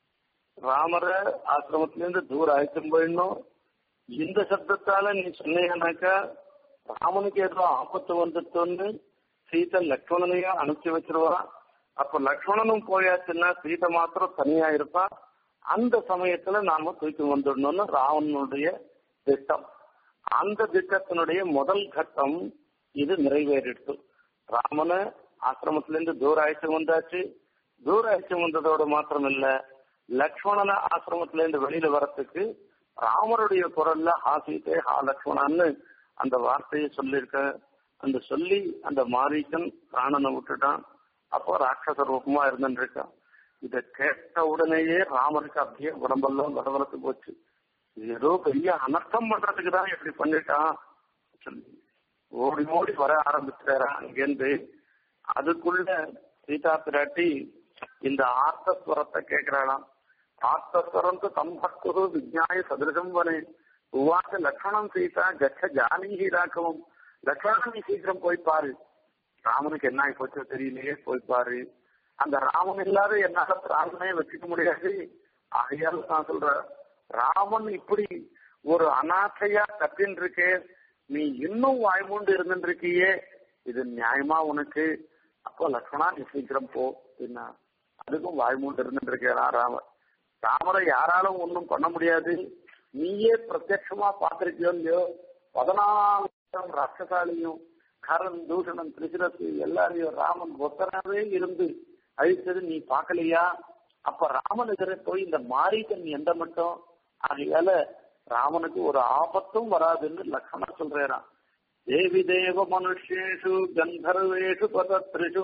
ராமர ஆசிரமத்திலிருந்து தூரம் அழைச்சும் போயிடணும் இந்த சப்தத்தால நீ சொன்னீங்கன்னாக்கா ராமனுக்கு ஏதோ ஆபத்து வந்துட்டோன்னு சீதை லக்ஷ்மணனையும் அனுப்பிச்சு வச்சிருவா அப்ப லக்ஷ்மணனும் போயாச்சுன்னா சீதை மாத்திரம் தனியா இருப்பா அந்த சமயத்துல நாம தூக்கி வந்துடணும்னு ராவணனுடைய திட்டம் அந்த திட்டத்தினுடைய முதல் கட்டம் இது நிறைவேறிடுச்சு ராமனை ஆசிரமத்திலிருந்து தூர அழைச்சு வந்தாச்சு தூர அழைச்சு வந்ததோடு மாத்திரம் இல்ல லக்ஷ்மணன ஆசிரமத்திலிருந்து வெளியில வரத்துக்கு ராமருடைய குரல்ல ஹா சீதே ஹா லக்ஷ்மணான்னு அந்த வார்த்தையை சொல்லியிருக்க அந்த சொல்லி அந்த மாரீக்கன் பிராணனை விட்டுட்டான் அப்போ ராட்சச ரூபமா இருந்துருக்கான் இத கேட்ட உடனேயே ராமருக்கு அப்படியே உடம்பெல்லாம் வடவலத்து போச்சு ஏதோ பெரிய அனர்த்தம் பண்றதுக்கு தான் இப்படி பண்ணிட்டான் சொல்லி ஓடி ஓடி வர ஆரம்பிச்சாரா அங்கேருந்து அதுக்குள்ள சீதா பிராட்டி இந்த ஆர்த்தஸ்வரத்தை கேட்கிறாளாம் ஆர்த்தஸ்வரம் தம் பக்து விஜயாய சதிருஷம் வனே உவாச லக்ஷ்மணம் சீதா கச்ச ஜானீஹி ராகவும் லக்ஷ்மணன் நீ சீக்கிரம் போய் பாரு ராமனுக்கு என்ன ஆகி போச்சோ தெரியலையே போய் பாரு அந்த ராமன் இல்லாத என்னால பிரார்த்தனையே வச்சுக்க முடியாது ஆகையால் நான் சொல்றேன் ராமன் இப்படி ஒரு அனாதையா கத்தின்னு இருக்கே நீ இன்னும் வாய்மூண்டு இருந்துட்டு இருக்கியே இது நியாயமா உனக்கு அப்போ லக்ஷ்மணா நீ சீக்கிரம் போ அப்படின்னா அதுக்கும் வாய்மூண்டு இருந்துட்டு இருக்கேனா ராமர் ராமரை யாராலும் ஒன்றும் பண்ண முடியாது நீயே பிரத்யட்சமா பார்த்திருக்கியோ இல்லையோ பதினாலு ராட்சசாலியும் கரன் தூஷணம் திரிசிரத்து எல்லாரையும் ராமன் ஒத்தனாவே இருந்து அழித்தது நீ பார்க்கலையா அப்ப ராமன் எதிர போய் இந்த மாரீகன் எந்த மட்டும் ஆகையால ராமனுக்கு ஒரு ஆபத்தும் வராதுன்னு லக்ஷ்மணன் சொல்றாராம் தேவி தேவ மனுஷேஷு கந்தர்வேஷு பதத்ரிஷு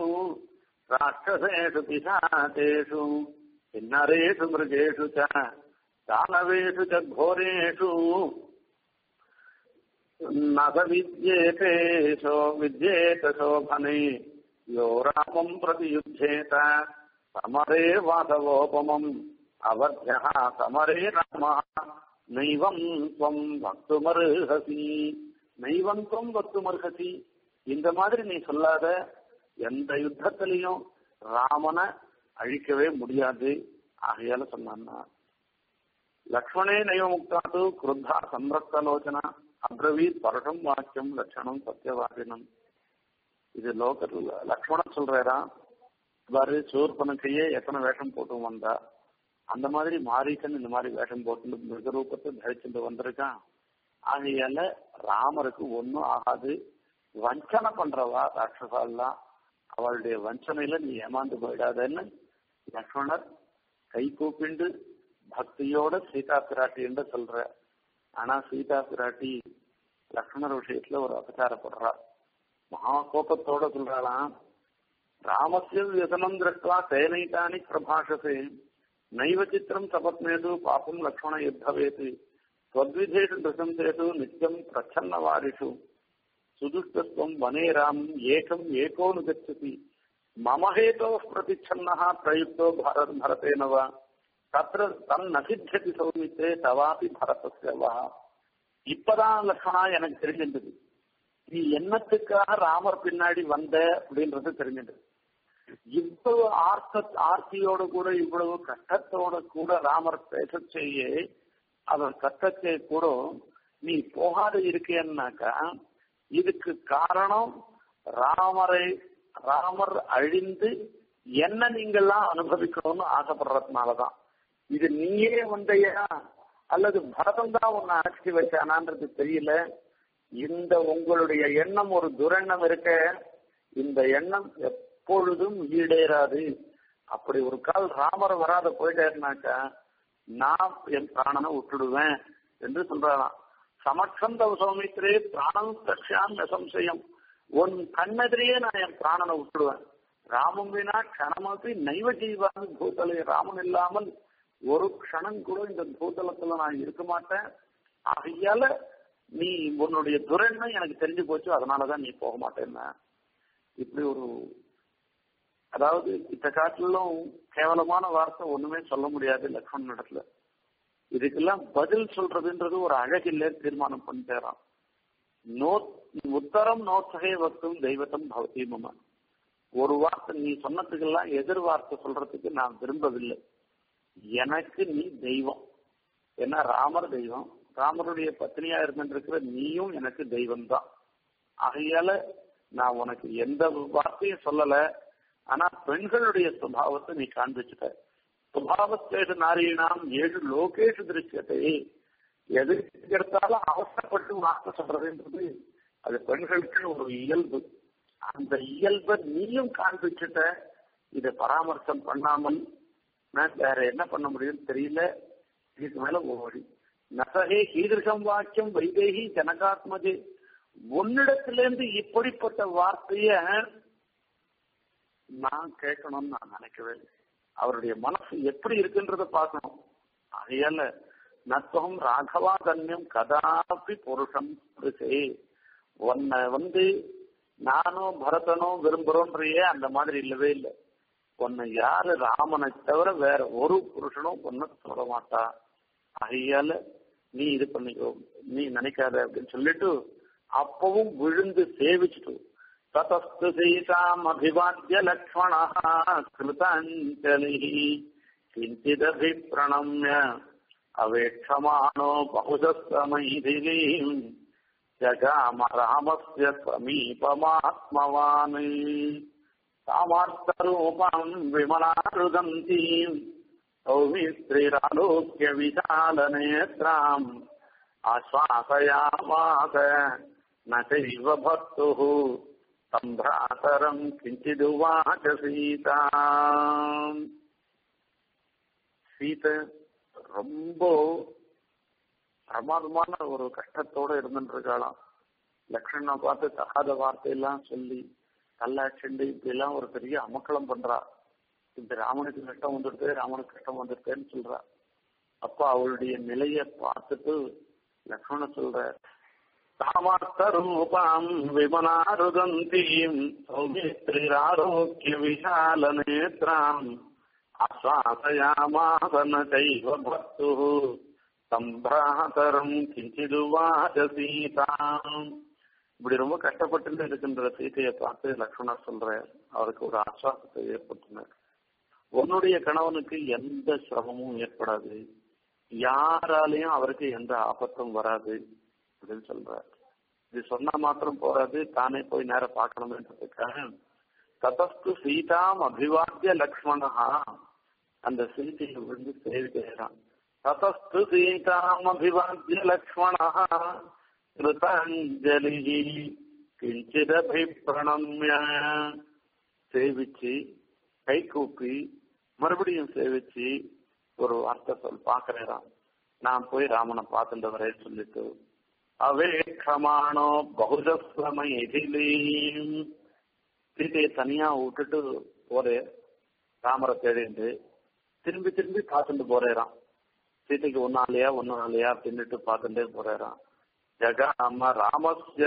ராட்சசேஷு பிசாதேஷு கிண்ணரேஷு மிருகேஷு ச தானவேஷு ச கோரேஷு நக வித்யேதேஷோ வித்யேத சோபனே யோ ராமம் பிரதி யுத்தேத சமரே வாதவோபமம் அவத்தியா சமரே ராம நைவம் துவம் வக்துமருஹசி நைவம் துவம் வக்துமருஹசி இந்த மாதிரி நீ சொல்லாத எந்த யுத்தத்திலையும் ராமனை அழிக்கவே முடியாது ஆகையால சொன்னான்னா லக்ஷ்மணே நைவ முக்தாது குருத்தா சம்ரக்தலோச்சனா அப்ரவீத் பரஷம் வாக்கியம் லட்சணம் சத்தியவாதினம் இது லோகத்துல லக்ஷ்மணன் சொல்றாரா பாரு சூர்பனுக்கையே எத்தனை வேஷம் போட்டு வந்தா அந்த மாதிரி மாரீசன் இந்த மாதிரி வேஷம் போட்டு மிருக ரூபத்தை தரிச்சுட்டு வந்திருக்கான் ஆகையால ராமருக்கு ஒன்னும் ஆகாது வஞ்சனை பண்றவா ராட்சசாலாம் அவளுடைய வஞ்சனையில நீ ஏமாந்து போயிடாதன்னு லக்ஷ்மணர் கை கூப்பிண்டு பக்தியோட சீதா பிராட்டி என்று சொல்ற ஆனா சீதா பிராட்டி லக்ஷ்மணர் விஷயத்துல ஒரு அபச்சாரப்படுறா மகா கோபத்தோட சொல்றாளாம் ராமஸ்ய வியசனம் திருஷ்டுவா சேனைதானி பிரபாஷசே நைவ சித்திரம் சபத்மேது பாபம் லக்ஷ்மண யுத்தவேது त्वद्विधेषु नृशंसेषु नित्यम् प्रच्छन्नवारिषु सुदुष्टत्वम् वने रामम् एकम् एकोऽनुगच्छति मम हेतोः प्रतिच्छन्नः प्रयुक्तो भारत भरतेन वा तत्र தன் சித்தியதி சௌமித்தே தவாபி பரதஸ்ய வா இப்பதான் லக்ஷ்மணா எனக்கு தெரிஞ்சிருந்தது நீ என்னத்துக்காக ராமர் பின்னாடி வந்த அப்படின்றது தெரிஞ்சிருந்தது இவ்வளவு ஆர்த்த ஆர்த்தியோட கூட இவ்வளவு கஷ்டத்தோட கூட ராமர் பேச செய்ய அவர் கஷ்டத்தை கூட நீ போகாத இருக்கேன்னாக்கா இதுக்கு காரணம் ராமரை ராமர் அழிந்து என்ன நீங்கெல்லாம் அனுபவிக்கணும்னு ஆசைப்படுறதுனாலதான் இது நீயே வந்தையா அல்லது பரதம் தான் உன்னை அழைச்சி வச்சானான்றது தெரியல இந்த உங்களுடைய எண்ணம் ஒரு துரெண்ணம் இருக்க இந்த எண்ணம் எப்பொழுதும் ஈடேறாது அப்படி ஒரு கால் ராமர் வராத போயிட்டேன்னாக்கா நான் என் பிராணனை விட்டுடுவேன் என்று சொல்றாராம் சமட்சந்த சௌமித்திரே பிராணம் தக்ஷான் சம்சயம் உன் கண்ணெதிரியே நான் என் பிராணனை விட்டுடுவேன் ராமம் வினா க்ஷணமாப்பி நைவ ஜீவான் பூதலை ராமன் இல்லாமல் ஒரு க்ஷணம் கூட இந்த பூதலத்துல நான் இருக்க மாட்டேன் ஆகையால நீ உன்னுடைய துறைமை எனக்கு தெரிஞ்சு போச்சு அதனாலதான் நீ போக மாட்டேன்னா இப்படி ஒரு அதாவது இத்த காட்டிலும் கேவலமான வார்த்தை ஒண்ணுமே சொல்ல முடியாது லக்ஷ்மணன் இடத்துல இதுக்கெல்லாம் பதில் சொல்றதுன்றது ஒரு அழகில்லை தீர்மானம் பண்ணிட்டேறான் நோ உத்தரம் நோத்தகை வக்தும் தெய்வத்தம் பவதி மம ஒரு வார்த்தை நீ சொன்னதுக்கெல்லாம் எதிர் வார்த்தை சொல்றதுக்கு நான் விரும்பவில்லை எனக்கு நீ தெய்வம் ஏன்னா ராமர் தெய்வம் ராமருடைய பத்னியா இருந்திருக்கிற நீயும் எனக்கு தெய்வம் தான் ஆகையால நான் உனக்கு எந்த வார்த்தையும் சொல்லல ஆனா பெண்களுடைய சுபாவத்தை நீ காண்பிச்சுட்ட சுபாவத்தேடு நாரீனாம் ஏழு லோகேஷு திருஷ்யத்தை எது எடுத்தாலும் அவசரப்பட்டு வார்த்தை சொல்றதுன்றது அது பெண்களுக்கு ஒரு இயல்பு அந்த இயல்பை நீயும் காண்பிச்சுட்ட இதை பராமர்சம் பண்ணாமல் நான் வேற என்ன பண்ண முடியும்னு தெரியல இதுக்கு மேல ஓடி நசகே கீதிருஷம் வாக்கியம் வைதேகி ஜனகாத்மஜே உன்னிடத்திலிருந்து இப்படிப்பட்ட வார்த்தைய நான் கேட்கணும்னு நான் நினைக்கவே இல்லை அவருடைய மனசு எப்படி இருக்குன்றத பார்க்கணும் அதையால நத்துவம் ராகவா தன்யம் கதாபி புருஷம் புருஷே உன்னை வந்து நானும் பரதனும் விரும்புறோன்றையே அந்த மாதிரி இல்லவே இல்லை உன்னை யாரு ராமனை தவிர வேற ஒரு புருஷனும் ஒன்ன சொல்ல மாட்டா ஆகையால நீ இது பண்ணிக்கோ நீ நினைக்காத அப்படின்னு சொல்லிட்டு அப்பவும் விழுந்து சேவிச்சுட்டு ததஸ்து சீதாம் அபிவாத்திய லக்ஷ்மண கிருதாஞ்சலி கிஞ்சிதபி பிரணம்ய அவேட்சமானோ பகுசமைதிலீம் ஜகாம ராமஸ்ய சமீபமாத்மவான் சாமார்த்தரூபம் விமலாருதந்தீம் சௌமிஸ்திராலோக்கிய விசாலநேத்ராம் ஆஸ்வாசயாமாச न चैव भक्तुः सम्भ्रातरम् किञ्चिदुवाच சீதா சீதை ரொம்ப பிரமாதமான ஒரு கஷ்டத்தோட இருந்துட்டு இருக்காளாம் லக்ஷ்மணனை பார்த்து தகாத வார்த்தையெல்லாம் சொல்லி கல்லாட்சண்டு இப்படி எல்லாம் ஒரு பெரிய அமக்களம் பண்றா இந்த ராமனுக்கு கஷ்டம் வந்துடுது ராமனுக்கு கஷ்டம் வந்துடுதுன்னு சொல்றா அப்ப அவளுடைய நிலைய பார்த்துட்டு லக்ஷ்மண சொல்ற சாமர்த்தரூபாம் விமனாருதந்தீம் சௌமித்ரிராரோக்கிய விசால நேத்ராம் ஆஸ்வாசயாமாசன செய்வ பக்து சம்பிராதரம் கிஞ்சிதுவாச்ச சீதாம் இப்படி ரொம்ப கஷ்டப்பட்டு இருக்கின்ற சீதையை பார்த்து லக்ஷ்மணர் சொல்ற அவருக்கு ஒரு ஆஸ்வாசத்தை ஏற்பட்டுனர் உன்னுடைய கணவனுக்கு எந்த சிரமமும் ஏற்படாது யாராலையும் அவருக்கு எந்த ஆபத்தும் வராது அப்படின்னு சொல்றார் இது சொன்னா மாத்திரம் போறாது தானே போய் நேரம் பார்க்கணும்ன்றதுக்காக ததஸ்து சீதாம் அபிவாத்திய லக்ஷ்மணா அந்த சீதையை விழுந்து சேவிக்கிறான் ததஸ்து சீதாம் அபிவாத்திய லக்ஷ்மணா கிருதாஞ்சலி கிஞ்சிதபி பிரணம்ய சேவிச்சு கை கூப்பி மறுபடியும் சேவிச்சு ஒரு வார்த்தை சொல் பாக்குறேன் நான் போய் ராமனை பார்த்துட்டு வரேன்னு சொல்லிட்டு அவேட்சமானோ பகுதஸ்வமைதிலீம் சீதையை தனியா விட்டுட்டு போறேன் ராமரை தேடிண்டு திரும்பி திரும்பி பார்த்துட்டு போறேறான் சீதைக்கு ஒன்னாலையா ஒன்னாலையா அப்படின்னுட்டு பார்த்துட்டே போறேறான் ஜகாம ராமஸ்ய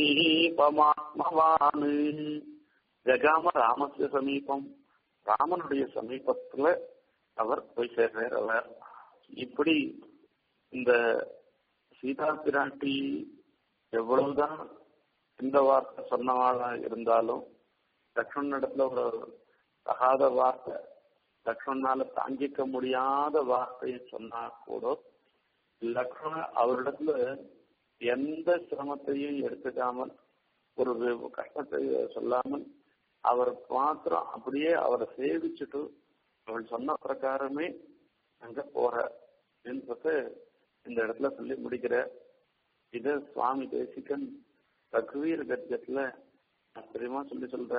சமீபமாத்மவானு ஜகாம ராமஸ்ய சமீபம் ராமனுடைய சமீபத்துல அவர் போய் சேர்றார் அவர் இப்படி இந்த சீதா பிராட்டி எவ்வளவுதான் இந்த வார்த்தை சொன்னவாளா இருந்தாலும் லக்ஷ்மணனிடத்துல ஒரு தகாத வார்த்தை லக்ஷ்மணனால தாங்கிக்க முடியாத வார்த்தையை சொன்னா கூட லக்ஷ்மண அவரிடத்துல எந்த சிரமத்தையும் எடுத்துக்காமல் ஒரு கஷ்டத்தை சொல்லாமல் அவர் மாத்திரம் அப்படியே அவரை சேவிச்சுட்டு அவள் சொன்ன பிரகாரமே அங்க போற என்பது இந்த இடத்துல சொல்லி முடிக்கிற இத சுவாமி தேசிகன் ரகுவீர் கத்தியத்துல ஆச்சரியமா சொல்லி சொல்ற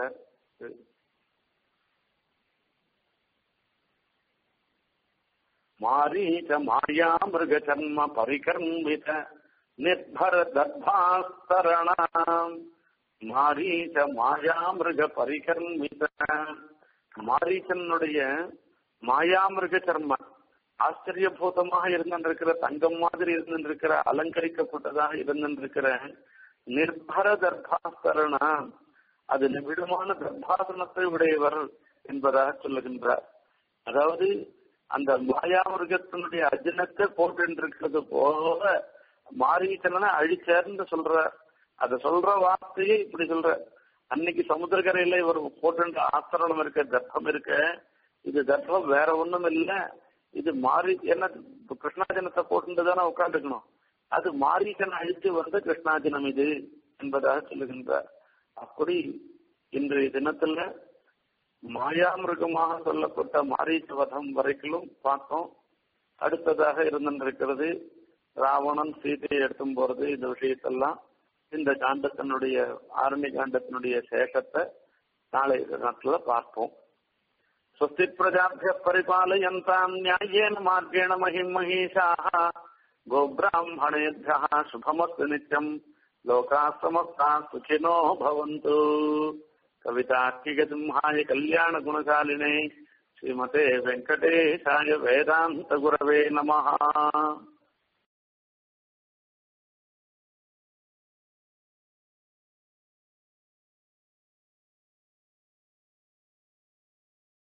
மாரீச்ச மாயா மிருக சர்ம பரிகர்மித நிர்பர தர்பாஸ்தரணாம் மாரீச்ச மாயா மிருக பரிகர்மித மாரீச்சனுடைய மாயாமிருக சர்ம ஆச்சரியபூதமாக இருந்திருக்கிற தங்கம் மாதிரி இருந்திருக்கிற அலங்கரிக்கப்பட்டதாக இருந்திருக்கிற நிர்பர தர்பாஸ்தரண அது நிமிடமான தர்பாசனத்தை உடையவர் என்பதாக சொல்லுகின்றார் அதாவது அந்த மாயாமிருகத்தினுடைய அஜினத்தை போட்டு போல மாரீச்சலனை அழிச்சார்னு சொல்ற அத சொல்ற வார்த்தையே இப்படி சொல்ற அன்னைக்கு சமுத்திரக்கரையில இவர் போட்டு ஆஸ்தரணம் இருக்க தர்ப்பம் இருக்க இது தர்ப்பம் வேற ஒண்ணும் இல்ல இது மாறி என்ன கிருஷ்ணாஜனத்தை போட்டு தானே உட்காந்துக்கணும் அது மாரீச்சனை அழித்து வந்த கிருஷ்ணாஜனம் இது என்பதாக சொல்லுகின்றார் அப்படி இன்றைய தினத்துல மாயாமிருகமாக சொல்லப்பட்ட மாரீச்ச வதம் வரைக்கும் பார்த்தோம் அடுத்ததாக இருந்திருக்கிறது ராவணன் சீதையை எடுத்தும் போறது இந்த விஷயத்தெல்லாம் இந்த காண்டத்தினுடைய ஆரணி காண்டத்தினுடைய சேஷத்தை நாளை நாட்டுல பார்ப்போம் स्वस्ति प्रजाभ्य परिपालयन्ताम् न्याय्येन मार्गेण महिम् महिषाः गोब्राह्मणेभ्यः शुभमस्तु नित्यम् लोकाः समस्ताः सुखिनो भवन्तु कवितार्किकसिंहाय कल्याणगुणशालिने श्रीमते वेङ्कटेशाय वेदान्तगुरवे नमः